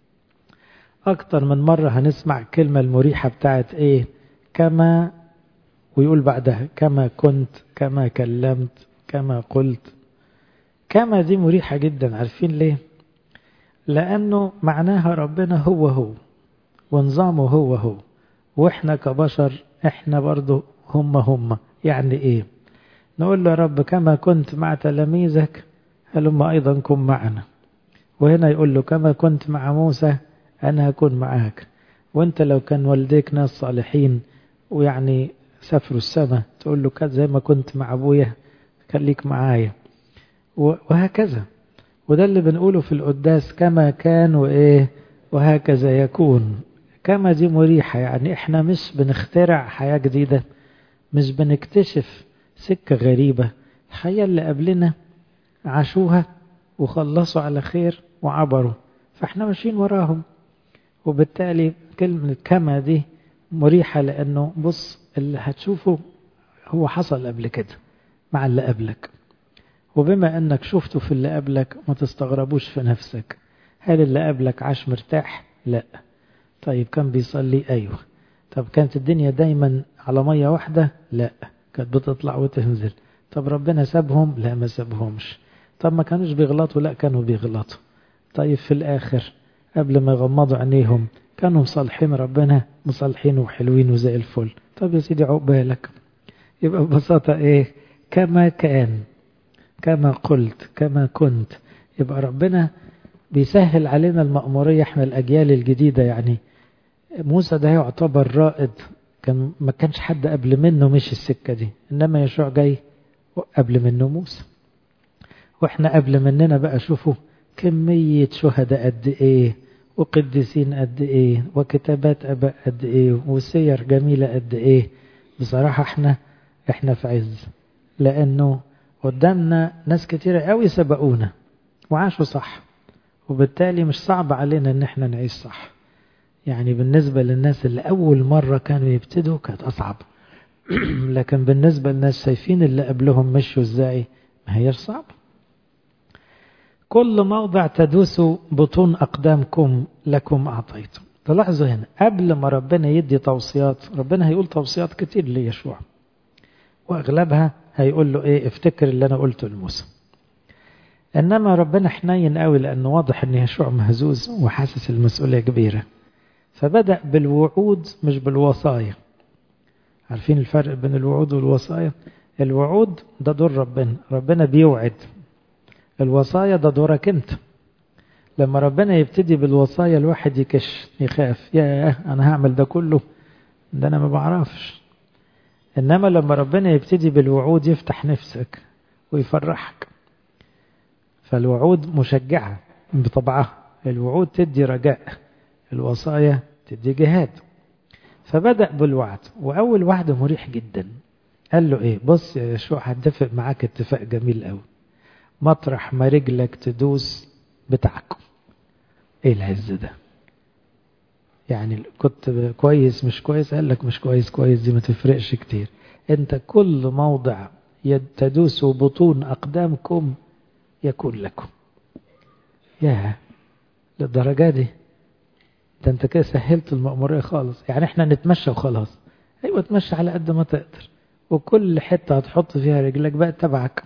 أكتر من مرة هنسمع الكلمة المريحة بتاعت إيه كما ويقول بعدها كما كنت كما كلمت كما قلت كما دي مريحة جدا عارفين ليه لأنه معناها ربنا هو هو ونظامه هو هو واحنا كبشر احنا برضو هم هم يعني ايه نقول له يا رب كما كنت مع تلاميذك هلما ايضا كن معنا وهنا يقول له كما كنت مع موسى انا هكون معاك وانت لو كان والديك ناس صالحين ويعني سافروا السماء تقول له كذا زي ما كنت مع ابويا خليك معايا وهكذا وده اللي بنقوله في القداس كما كان وايه وهكذا يكون كما دي مريحة يعني احنا مش بنخترع حياة جديدة مش بنكتشف سكة غريبة الحياة اللي قبلنا عاشوها وخلصوا على خير وعبروا فاحنا ماشيين وراهم وبالتالي كلمة كما دي مريحة لأنه بص اللي هتشوفه هو حصل قبل كده مع اللي قبلك وبما أنك شفته في اللي قبلك ما تستغربوش في نفسك هل اللي قبلك عاش مرتاح؟ لا طيب كان بيصلي أيوه طب كانت الدنيا دايما على مية واحدة؟ لا كانت بتطلع وتنزل طب ربنا سابهم؟ لا ما سابهمش طب ما كانوش بيغلطوا؟ لا كانوا بيغلطوا طيب في الآخر قبل ما يغمضوا عينيهم كانوا مصالحين ربنا مصالحين وحلوين وزي الفل طب يا سيدي عقبالك يبقى ببساطة ايه كما كان كما قلت كما كنت يبقى ربنا بيسهل علينا المأمورية احنا الأجيال الجديدة يعني موسى ده يعتبر رائد كان ما كانش حد قبل منه مش السكة دي إنما يشوع جاي قبل منه موسى واحنا قبل مننا بقى شوفوا كمية شهداء قد ايه وقديسين قد ايه وكتابات اباء قد ايه وسير جميلة قد ايه بصراحة احنا احنا في عز لانه قدامنا ناس كتيرة قوي سبقونا وعاشوا صح وبالتالي مش صعب علينا ان احنا نعيش صح يعني بالنسبة للناس اللي اول مرة كانوا يبتدوا كانت اصعب لكن بالنسبة للناس شايفين اللي قبلهم مشوا ازاي ما هيش صعب كل موضع تدوس بطون أقدامكم لكم أعطيتم تلاحظوا هنا قبل ما ربنا يدي توصيات ربنا هيقول توصيات كتير ليشوع وأغلبها هيقول له إيه افتكر اللي أنا قلته لموسى إنما ربنا حنين قوي لأنه واضح إن يشوع مهزوز وحاسس المسؤولية كبيرة فبدأ بالوعود مش بالوصايا عارفين الفرق بين الوعود والوصايا الوعود ده دور ربنا ربنا بيوعد الوصايا ده دورك انت لما ربنا يبتدي بالوصايا الواحد يكش يخاف يا انا هعمل ده كله ده انا ما بعرفش انما لما ربنا يبتدي بالوعود يفتح نفسك ويفرحك فالوعود مشجعة بطبعها الوعود تدي رجاء الوصايا تدي جهاد فبدأ بالوعد وأول وعد مريح جدا قال له إيه بص يا يشوع هتفق معاك اتفاق جميل قوي مطرح ما رجلك تدوس بتاعكم ايه العز ده يعني كنت كويس مش كويس قال لك مش كويس كويس دي ما تفرقش كتير انت كل موضع تدوس بطون اقدامكم يكون لكم يا للدرجة دي ده انت كده سهلت المأمورية خالص يعني احنا نتمشى وخلاص ايوه تمشى على قد ما تقدر وكل حتة هتحط فيها رجلك بقى تبعك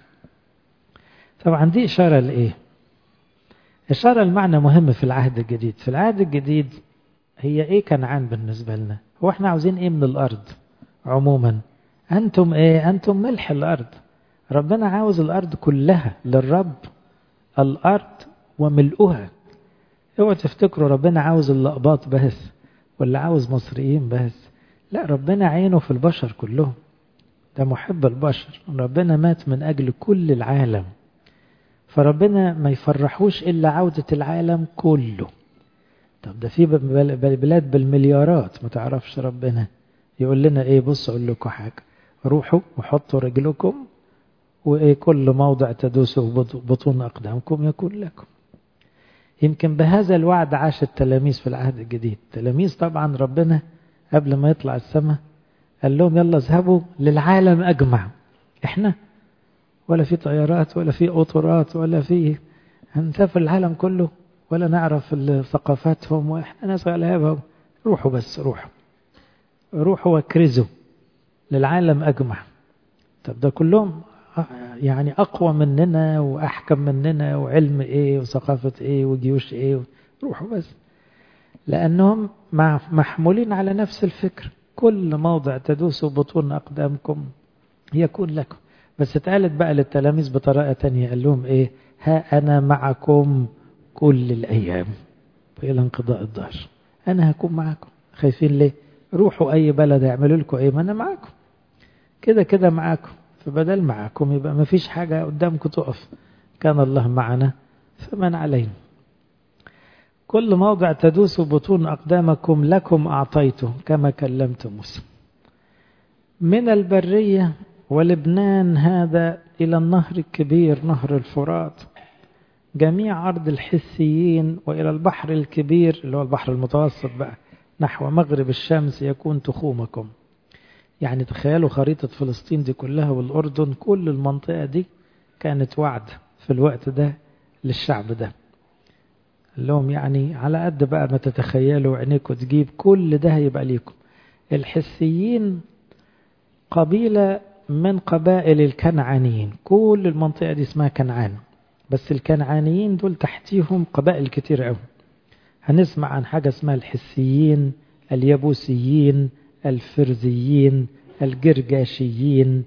طبعا دي إشارة لإيه إشارة المعنى مهم في العهد الجديد في العهد الجديد هي إيه كنعان بالنسبة لنا هو إحنا عاوزين إيه من الأرض عموما أنتم إيه أنتم ملح الأرض ربنا عاوز الأرض كلها للرب الأرض وملؤها اوعوا تفتكروا ربنا عاوز اللقباط بس ولا عاوز مصريين بس لا ربنا عينه في البشر كلهم ده محب البشر ربنا مات من أجل كل العالم فربنا ما يفرحوش إلا عودة العالم كله طب ده في بلاد بالمليارات ما تعرفش ربنا يقول لنا ايه بص اقول لكم حاجة روحوا وحطوا رجلكم وايه كل موضع تدوسوا بطون اقدامكم يكون لكم يمكن بهذا الوعد عاش التلاميذ في العهد الجديد التلاميذ طبعا ربنا قبل ما يطلع السماء قال لهم يلا اذهبوا للعالم اجمع احنا ولا في طيارات ولا في قطارات ولا في هنسافر العالم كله ولا نعرف ثقافاتهم واحنا ناس غلابة روحوا بس روحوا روحوا وكرزوا للعالم أجمع طب ده كلهم يعني أقوى مننا وأحكم مننا وعلم إيه وثقافة إيه وجيوش إيه روحوا بس لأنهم محمولين على نفس الفكر كل موضع تدوسوا بطون أقدامكم يكون لكم بس اتقالت بقى للتلاميذ بطريقة تانية قال لهم ايه ها أنا معكم كل الأيام إلى انقضاء الدهر أنا هكون معكم خايفين ليه روحوا أي بلد يعملوا لكم إيه ما أنا معكم كده كده معاكم فبدل معاكم يبقى ما فيش حاجة قدامكم تقف كان الله معنا فمن علينا كل موضع تدوس بطون أقدامكم لكم أعطيته كما كلمت موسى من البرية ولبنان هذا إلى النهر الكبير نهر الفرات جميع أرض الحثيين وإلى البحر الكبير اللي هو البحر المتوسط بقى نحو مغرب الشمس يكون تخومكم يعني تخيلوا خريطة فلسطين دي كلها والأردن كل المنطقة دي كانت وعد في الوقت ده للشعب ده قال لهم يعني على قد بقى ما تتخيلوا عينيكم تجيب كل ده هيبقى ليكم الحثيين قبيلة من قبائل الكنعانيين كل المنطقة دي اسمها كنعان بس الكنعانيين دول تحتيهم قبائل كتير قوي هنسمع عن حاجة اسمها الحسيين اليبوسيين الفرزيين الجرجاشيين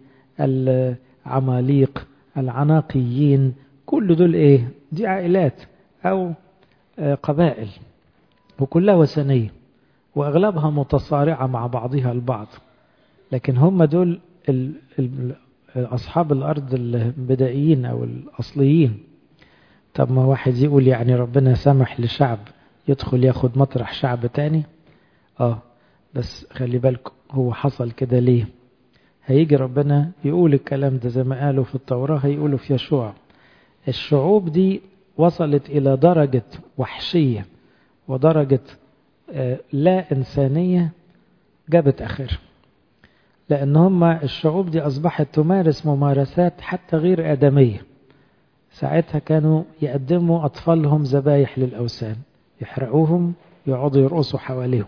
العماليق العناقيين كل دول ايه دي عائلات او قبائل وكلها وثنية واغلبها متصارعة مع بعضها البعض لكن هم دول ال ال أصحاب الأرض البدائيين أو الأصليين طب ما واحد يقول يعني ربنا سمح لشعب يدخل ياخد مطرح شعب تاني اه بس خلي بالكم هو حصل كده ليه هيجي ربنا يقول الكلام ده زي ما قالوا في التوراة هيقولوا في يشوع الشعوب دي وصلت إلى درجة وحشية ودرجة آه لا إنسانية جابت آخر لأن هم الشعوب دي أصبحت تمارس ممارسات حتى غير آدمية ساعتها كانوا يقدموا أطفالهم ذبايح للأوثان يحرقوهم يقعدوا يرقصوا حواليهم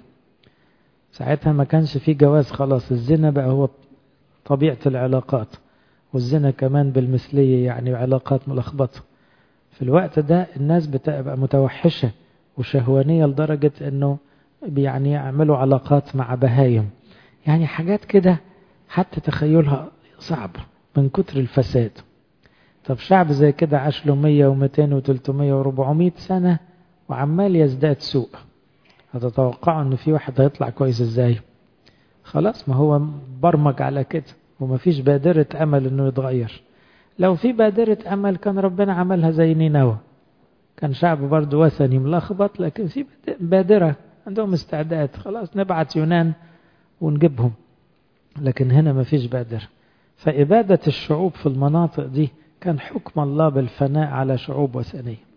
ساعتها ما كانش في جواز خلاص الزنا بقى هو طبيعة العلاقات والزنا كمان بالمثلية يعني علاقات ملخبطة في الوقت ده الناس بتبقى متوحشة وشهوانية لدرجة انه يعني يعملوا علاقات مع بهايم يعني حاجات كده حتى تخيلها صعب من كتر الفساد طب شعب زي كده عاش له 100 و200 و300 و400 سنة وعمال يزداد سوء هتتوقعوا ان في واحد هيطلع كويس ازاي خلاص ما هو برمج على كده ومفيش بادرة امل انه يتغير لو في بادرة امل كان ربنا عملها زي نينوى كان شعب برضه وثني ملخبط لكن في بادرة عندهم استعداد خلاص نبعت يونان ونجيبهم لكن هنا مفيش بادرة فإبادة الشعوب في المناطق دي كان حكم الله بالفناء على شعوب وثنية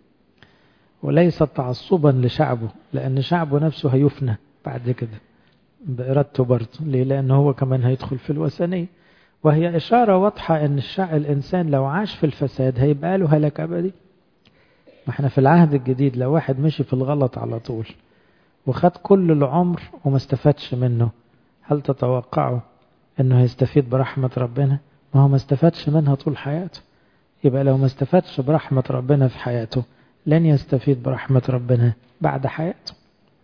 وليس تعصبا لشعبه لأن شعبه نفسه هيفنى بعد كده بإرادته برضه ليه؟ لأن هو كمان هيدخل في الوثنية وهي إشارة واضحة أن الشع الإنسان لو عاش في الفساد هيبقى له هلك أبدي ما احنا في العهد الجديد لو واحد مشي في الغلط على طول وخد كل العمر وما استفادش منه هل تتوقعوا انه هيستفيد برحمة ربنا ما هو ما استفادش منها طول حياته يبقى لو ما استفادش برحمة ربنا في حياته لن يستفيد برحمة ربنا بعد حياته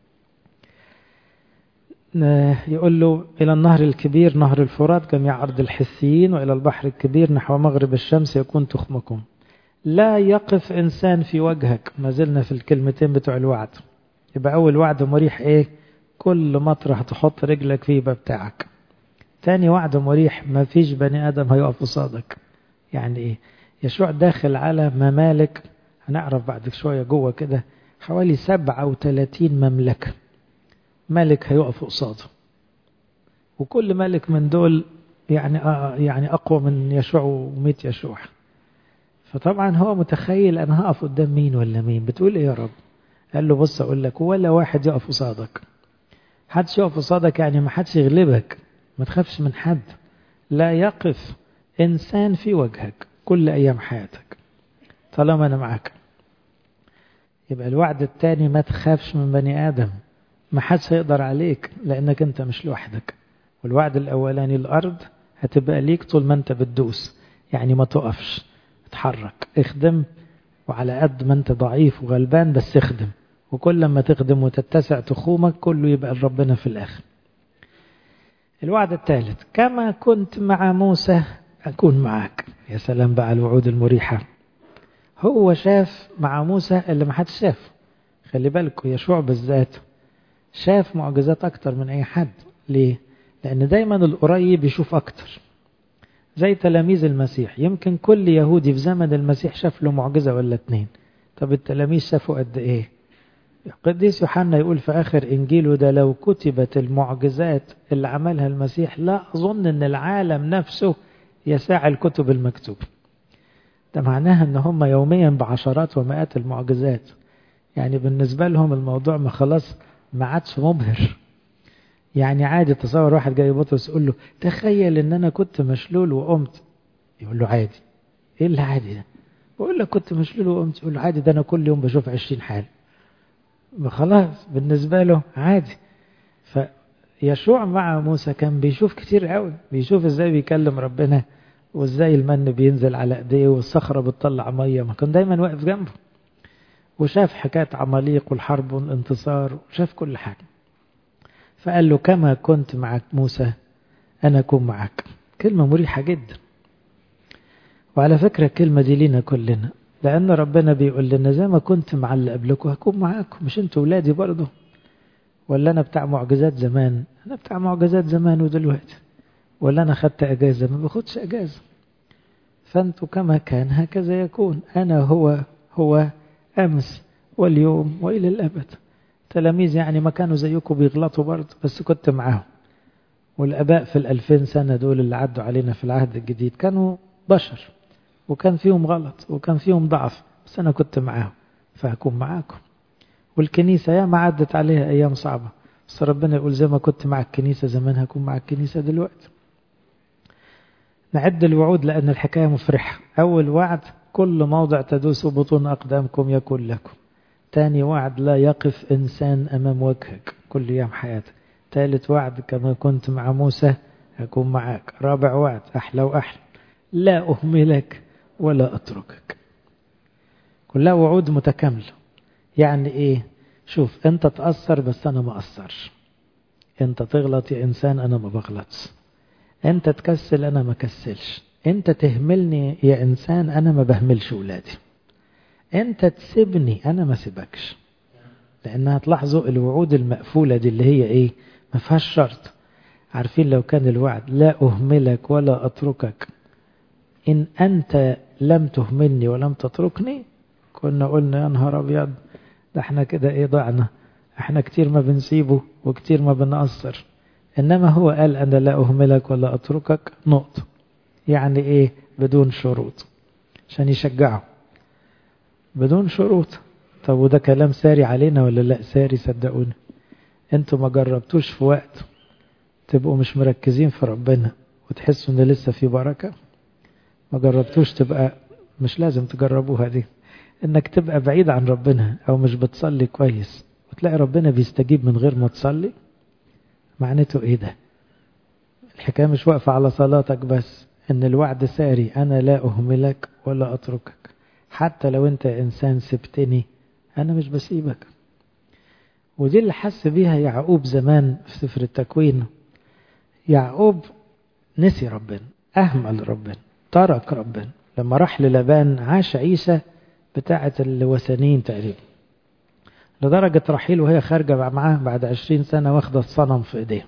يقول له إلى النهر الكبير نهر الفرات جميع أرض الحسيين وإلى البحر الكبير نحو مغرب الشمس يكون تخمكم لا يقف إنسان في وجهك ما زلنا في الكلمتين بتوع الوعد يبقى أول وعد مريح إيه كل مطرح تحط رجلك فيه يبقى بتاعك تاني وعد مريح ما فيش بني آدم هيقف قصادك يعني إيه يشوع داخل على ممالك هنعرف بعد شوية جوه كده حوالي سبعة وثلاثين مملكة ملك هيقف قصاده وكل ملك من دول يعني يعني أقوى من يشوع ومئة يشوع فطبعا هو متخيل أنا هقف قدام مين ولا مين بتقول إيه يا رب قال له بص أقول لك ولا واحد يقف قصادك حدش يقف قصادك يعني ما حدش يغلبك ما تخافش من حد لا يقف إنسان في وجهك كل أيام حياتك طالما أنا معك يبقى الوعد الثاني ما تخافش من بني آدم ما حدش هيقدر عليك لأنك أنت مش لوحدك والوعد الأولاني الأرض هتبقى ليك طول ما أنت بتدوس يعني ما تقفش اتحرك اخدم وعلى قد ما أنت ضعيف وغلبان بس اخدم وكل ما تخدم وتتسع تخومك كله يبقى لربنا في الآخر الوعد الثالث كما كنت مع موسى أكون معك يا سلام بقى الوعود المريحة هو شاف مع موسى اللي ما حدش شاف خلي بالكم يشوع بالذات شاف معجزات أكتر من أي حد ليه؟ لأن دايما القريب يشوف أكتر زي تلاميذ المسيح يمكن كل يهودي في زمن المسيح شاف له معجزة ولا اتنين طب التلاميذ شافوا قد إيه؟ القديس يوحنا يقول في آخر إنجيله ده لو كتبت المعجزات اللي عملها المسيح لا أظن أن العالم نفسه يساع الكتب المكتوبة ده معناها أن هم يوميا بعشرات ومئات المعجزات يعني بالنسبة لهم الموضوع ما خلاص ما عادش مبهر يعني عادي تصور واحد جاي بطرس يقول له تخيل ان انا كنت مشلول وقمت يقول له عادي ايه اللي عادي ده بقول لك كنت مشلول وقمت يقول له عادي ده انا كل يوم بشوف عشرين حال خلاص بالنسبة له عادي فيشوع مع موسى كان بيشوف كتير قوي بيشوف ازاي بيكلم ربنا وازاي المن بينزل على ايديه والصخرة بتطلع مية ما كان دايما واقف جنبه وشاف حكاية عماليق والحرب والانتصار وشاف كل حاجة فقال له كما كنت معك موسى أنا أكون معك كلمة مريحة جدا وعلى فكرة الكلمة دي لينا كلنا لأن ربنا بيقول لنا زي ما كنت مع اللي قبلكم هكون معاكم مش انتوا ولادي برضه ولا أنا بتاع معجزات زمان أنا بتاع معجزات زمان ودلوقتي ولا أنا خدت أجازة ما باخدش أجازة فأنتوا كما كان هكذا يكون أنا هو هو أمس واليوم وإلى الأبد تلاميذ يعني ما كانوا زيكم بيغلطوا برضه بس كنت معاهم والآباء في الألفين سنة دول اللي عدوا علينا في العهد الجديد كانوا بشر وكان فيهم غلط وكان فيهم ضعف بس أنا كنت معاهم فهكون معاكم والكنيسة يا ما عدت عليها أيام صعبة بس ربنا يقول زي ما كنت مع الكنيسة زمان هكون مع الكنيسة دلوقتي نعد الوعود لأن الحكاية مفرحة أول وعد كل موضع تدوس بطون أقدامكم يكون لكم تاني وعد لا يقف إنسان أمام وجهك كل يوم حياتك ثالث وعد كما كنت مع موسى أكون معك رابع وعد أحلى وأحلى لا أهملك ولا أتركك كلها وعود متكاملة يعني إيه شوف أنت تأثر بس أنا ما أثرش أنت تغلط يا إنسان أنا ما بغلطش أنت تكسل أنا ما كسلش أنت تهملني يا إنسان أنا ما بهملش ولادي أنت تسيبني أنا ما سيبكش لأنها تلاحظوا الوعود المقفولة دي اللي هي إيه ما فيهاش شرط عارفين لو كان الوعد لا أهملك ولا أتركك إن أنت لم تهملني ولم تتركني كنا قلنا يا نهار أبيض ده احنا كده إيه ضعنا احنا كتير ما بنسيبه وكتير ما بنقصر إنما هو قال أنا لا أهملك ولا أتركك نقطة يعني إيه بدون شروط عشان يشجعه بدون شروط طب وده كلام ساري علينا ولا لا ساري صدقوني انتوا ما جربتوش في وقت تبقوا مش مركزين في ربنا وتحسوا ان لسه في بركة ما جربتوش تبقى مش لازم تجربوها دي انك تبقى بعيد عن ربنا او مش بتصلي كويس وتلاقي ربنا بيستجيب من غير ما تصلي معناته ايه ده الحكاية مش واقفة على صلاتك بس ان الوعد ساري انا لا اهملك ولا اتركك حتى لو انت انسان سبتني انا مش بسيبك ودي اللي حس بيها يعقوب زمان في سفر التكوين يعقوب نسي ربنا اهمل ربنا ترك ربنا لما راح للبان عاش عيسى بتاعة الوثنيين تقريبا لدرجة رحيل وهي خارجة معاه بعد عشرين سنة واخدة الصنم في ايديها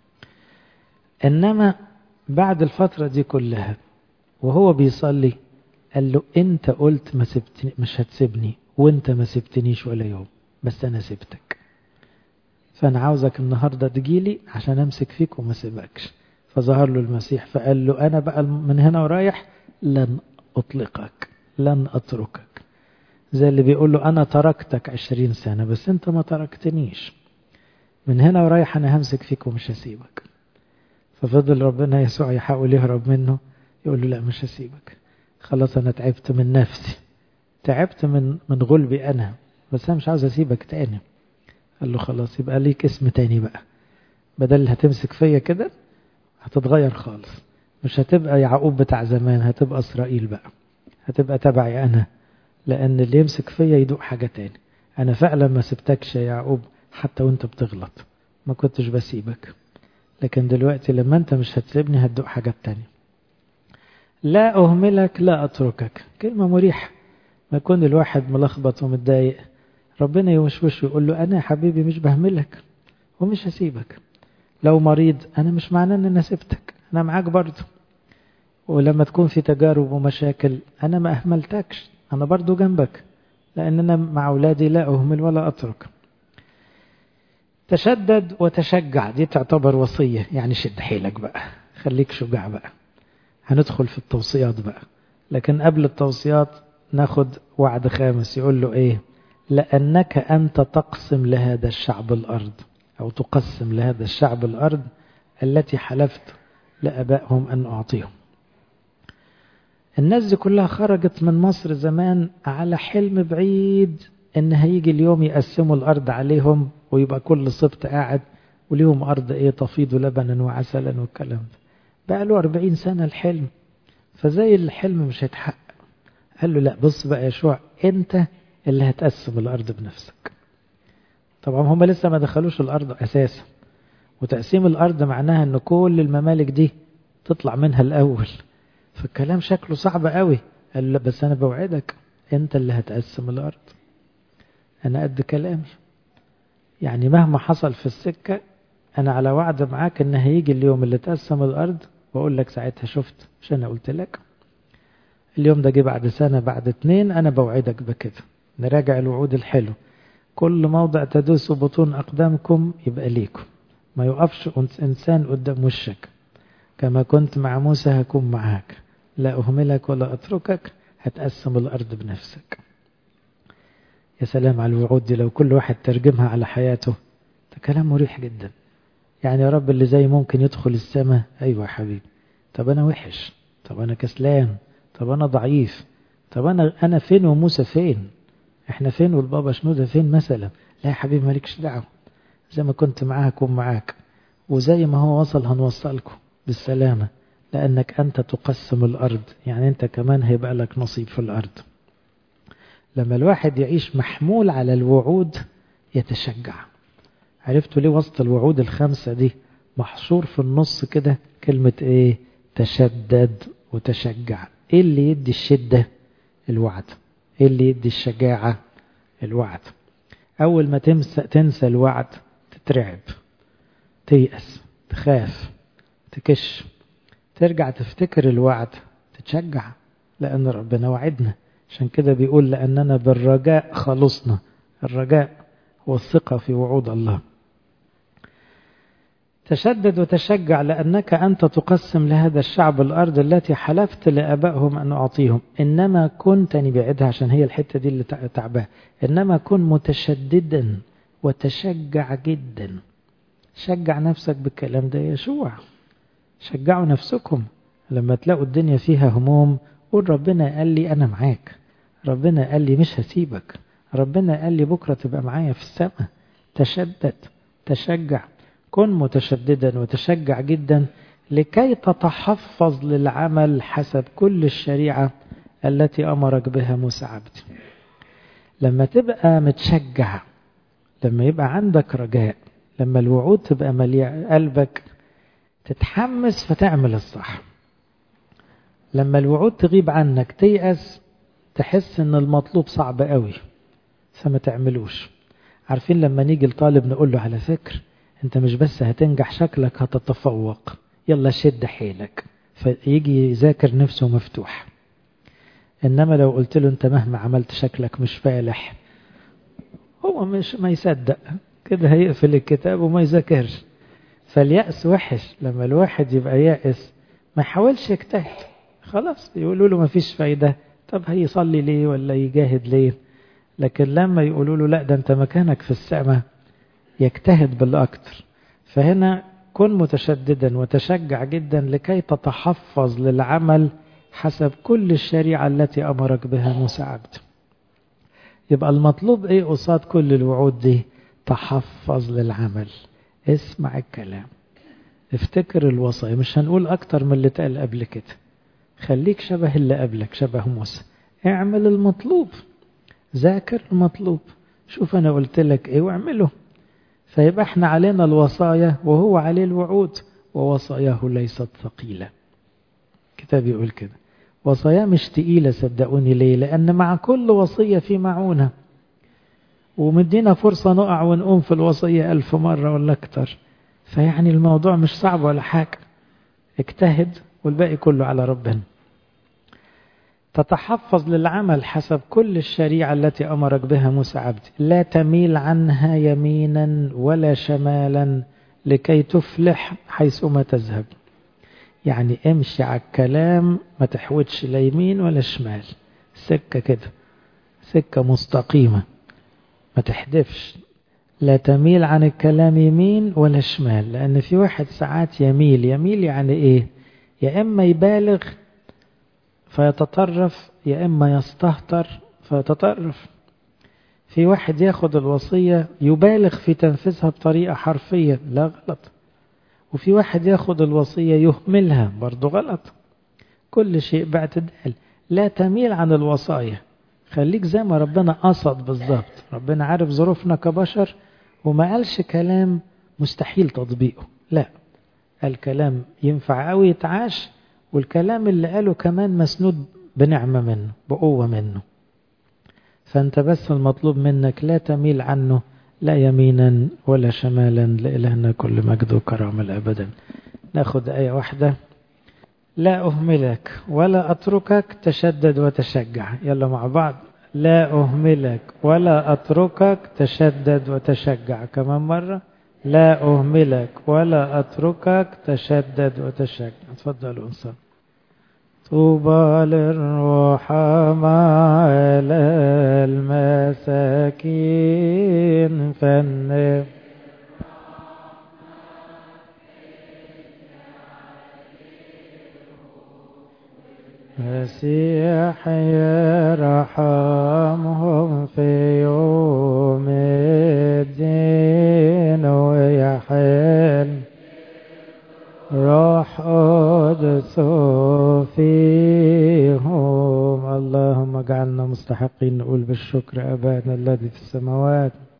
انما بعد الفترة دي كلها وهو بيصلي قال له انت قلت ما سبتني مش هتسيبني وانت ما سبتنيش ولا يوم بس انا سبتك فانا عاوزك النهاردة تجيلي عشان امسك فيك وما سيبكش فظهر له المسيح فقال له انا بقى من هنا ورايح لن اطلقك لن اتركك زي اللي بيقول له انا تركتك عشرين سنة بس انت ما تركتنيش من هنا ورايح انا همسك فيك ومش هسيبك ففضل ربنا يسوع يحاول يهرب منه يقول له لا مش هسيبك خلاص انا تعبت من نفسي تعبت من من غلبي انا بس انا مش عاوز اسيبك تاني قال له خلاص يبقى ليك اسم تاني بقى بدل اللي هتمسك فيا كده هتتغير خالص مش هتبقى يعقوب بتاع زمان هتبقى اسرائيل بقى هتبقى تبعي انا لان اللي يمسك فيا يدوق حاجة تاني أنا فعلا ما سبتكش يا يعقوب حتى وانت بتغلط ما كنتش بسيبك لكن دلوقتي لما انت مش هتسيبني هتدوق حاجات تانية لا أهملك لا أتركك كلمة مريحة ما يكون الواحد ملخبط ومتضايق ربنا يوشوش ويقول له أنا يا حبيبي مش بهملك ومش هسيبك لو مريض أنا مش معناه أن أنا سبتك أنا معاك برضه ولما تكون في تجارب ومشاكل أنا ما أهملتكش أنا برضه جنبك لأن أنا مع أولادي لا أهمل ولا أترك تشدد وتشجع دي تعتبر وصية يعني شد حيلك بقى خليك شجاع بقى هندخل في التوصيات بقى لكن قبل التوصيات ناخد وعد خامس يقول له ايه لأنك أنت تقسم لهذا الشعب الأرض أو تقسم لهذا الشعب الأرض التي حلفت لأبائهم أن أعطيهم الناس دي كلها خرجت من مصر زمان على حلم بعيد ان هيجي اليوم يقسموا الارض عليهم ويبقى كل سبط قاعد وليهم ارض ايه تفيض لبنا وعسلا والكلام ده بقى له 40 سنه الحلم فزي الحلم مش هيتحقق قال له لا بص بقى يا شوع انت اللي هتقسم الارض بنفسك طبعا هم لسه ما دخلوش الارض اساسا وتقسيم الارض معناها ان كل الممالك دي تطلع منها الاول فالكلام شكله صعب قوي قال له بس انا بوعدك انت اللي هتقسم الارض انا قد كلامي يعني مهما حصل في السكة انا على وعد معاك ان هيجي اليوم اللي تقسم الارض واقول لك ساعتها شفت مش انا قلت لك اليوم ده جه بعد سنة بعد اتنين انا بوعدك بكده نراجع الوعود الحلو كل موضع تدوس بطون اقدامكم يبقى ليكم ما يقفش انسان قدام وشك كما كنت مع موسى هكون معاك لا أهملك ولا أتركك هتقسم الأرض بنفسك يا سلام على الوعود دي لو كل واحد ترجمها على حياته ده كلام مريح جدا يعني يا رب اللي زي ممكن يدخل السماء أيوة يا حبيبي طب أنا وحش طب أنا كسلان طب أنا ضعيف طب أنا أنا فين وموسى فين إحنا فين والبابا شنودة فين مثلا لا يا حبيبي مالكش دعوة زي ما كنت معاك أكون معاك وزي ما هو وصل هنوصلكم بالسلامة لأنك أنت تقسم الأرض يعني أنت كمان هيبقى لك نصيب في الأرض لما الواحد يعيش محمول على الوعود يتشجع عرفتوا ليه وسط الوعود الخمسة دي محصور في النص كده كلمة ايه تشدد وتشجع ايه اللي يدي الشدة الوعد ايه اللي يدي الشجاعة الوعد اول ما تنسى, تنسى الوعد تترعب تيأس تخاف تكش ترجع تفتكر الوعد تتشجع لأن ربنا وعدنا عشان كده بيقول لأننا بالرجاء خلصنا الرجاء هو الثقة في وعود الله تشدد وتشجع لأنك أنت تقسم لهذا الشعب الأرض التي حلفت لآبائهم أن أعطيهم إنما كنت تاني بعيدها عشان هي الحتة دي اللي تعباه إنما كن متشددا وتشجع جدا شجع نفسك بالكلام ده يشوع شجعوا نفسكم لما تلاقوا الدنيا فيها هموم قول ربنا قال لي أنا معاك ربنا قال لي مش هسيبك ربنا قال لي بكرة تبقى معايا في السماء تشدد تشجع كن متشددا وتشجع جدا لكي تتحفظ للعمل حسب كل الشريعة التي أمرك بها موسى عبدي لما تبقى متشجع لما يبقى عندك رجاء لما الوعود تبقى مليئة قلبك تتحمس فتعمل الصح لما الوعود تغيب عنك تيأس تحس ان المطلوب صعب قوي فما تعملوش عارفين لما نيجي لطالب نقول له على فكر انت مش بس هتنجح شكلك هتتفوق يلا شد حيلك فيجي يذاكر نفسه مفتوح انما لو قلت له انت مهما عملت شكلك مش فالح هو مش ما يصدق كده هيقفل الكتاب وما يذاكرش فاليأس وحش لما الواحد يبقى يائس ما يحاولش يجتهد خلاص يقولوا له ما فيش فايدة طب هيصلي ليه ولا يجاهد ليه لكن لما يقولوا له لا ده انت مكانك في السماء يجتهد بالأكثر فهنا كن متشددا وتشجع جدا لكي تتحفظ للعمل حسب كل الشريعة التي أمرك بها موسى عبد يبقى المطلوب ايه قصاد كل الوعود دي تحفظ للعمل اسمع الكلام افتكر الوصايا مش هنقول اكتر من اللي اتقال قبل كده خليك شبه اللي قبلك شبه موسى اعمل المطلوب ذاكر المطلوب شوف أنا قلت لك إيه واعمله فيبقى احنا علينا الوصايا وهو عليه الوعود ووصاياه ليست ثقيلة كتاب يقول كده وصايا مش تقيلة صدقوني ليه لأن مع كل وصية في معونة ومدينا فرصة نقع ونقوم في الوصية ألف مرة ولا أكتر فيعني الموضوع مش صعب ولا حاجة اجتهد والباقي كله على ربنا تتحفظ للعمل حسب كل الشريعة التي أمرك بها موسى عبدي لا تميل عنها يمينا ولا شمالا لكي تفلح حيثما تذهب يعني امشي على الكلام ما تحودش لا يمين ولا شمال سكة كده سكة مستقيمة ما تحدفش لا تميل عن الكلام يمين ولا شمال لأن في واحد ساعات يميل يميل يعني إيه يا إما يبالغ فيتطرف يا إما يستهتر فيتطرف في واحد ياخد الوصية يبالغ في تنفيذها بطريقة حرفية لا غلط وفي واحد ياخد الوصية يهملها برضو غلط كل شيء باعتدال لا تميل عن الوصايا خليك زي ما ربنا قصد بالظبط ربنا عارف ظروفنا كبشر وما قالش كلام مستحيل تطبيقه لا الكلام ينفع قوي يتعاش والكلام اللي قاله كمان مسنود بنعمة منه بقوة منه فأنت بس المطلوب منك لا تميل عنه لا يمينا ولا شمالا لإلهنا كل مجد وكرامة أبدا ناخد آية واحدة لا أهملك ولا أتركك تشدد وتشجع يلا مع بعض لا أهملك ولا أتركك تشدد وتشجع كمان مرة لا أهملك ولا أتركك تشدد وتشجع تفضلوا انصر طوبى للرحماء على المساكين فالنب مسيح يرحمهم في يوم الدين ويحل روح قدس فيهم اللهم اجعلنا مستحقين نقول بالشكر أبانا الذي في السماوات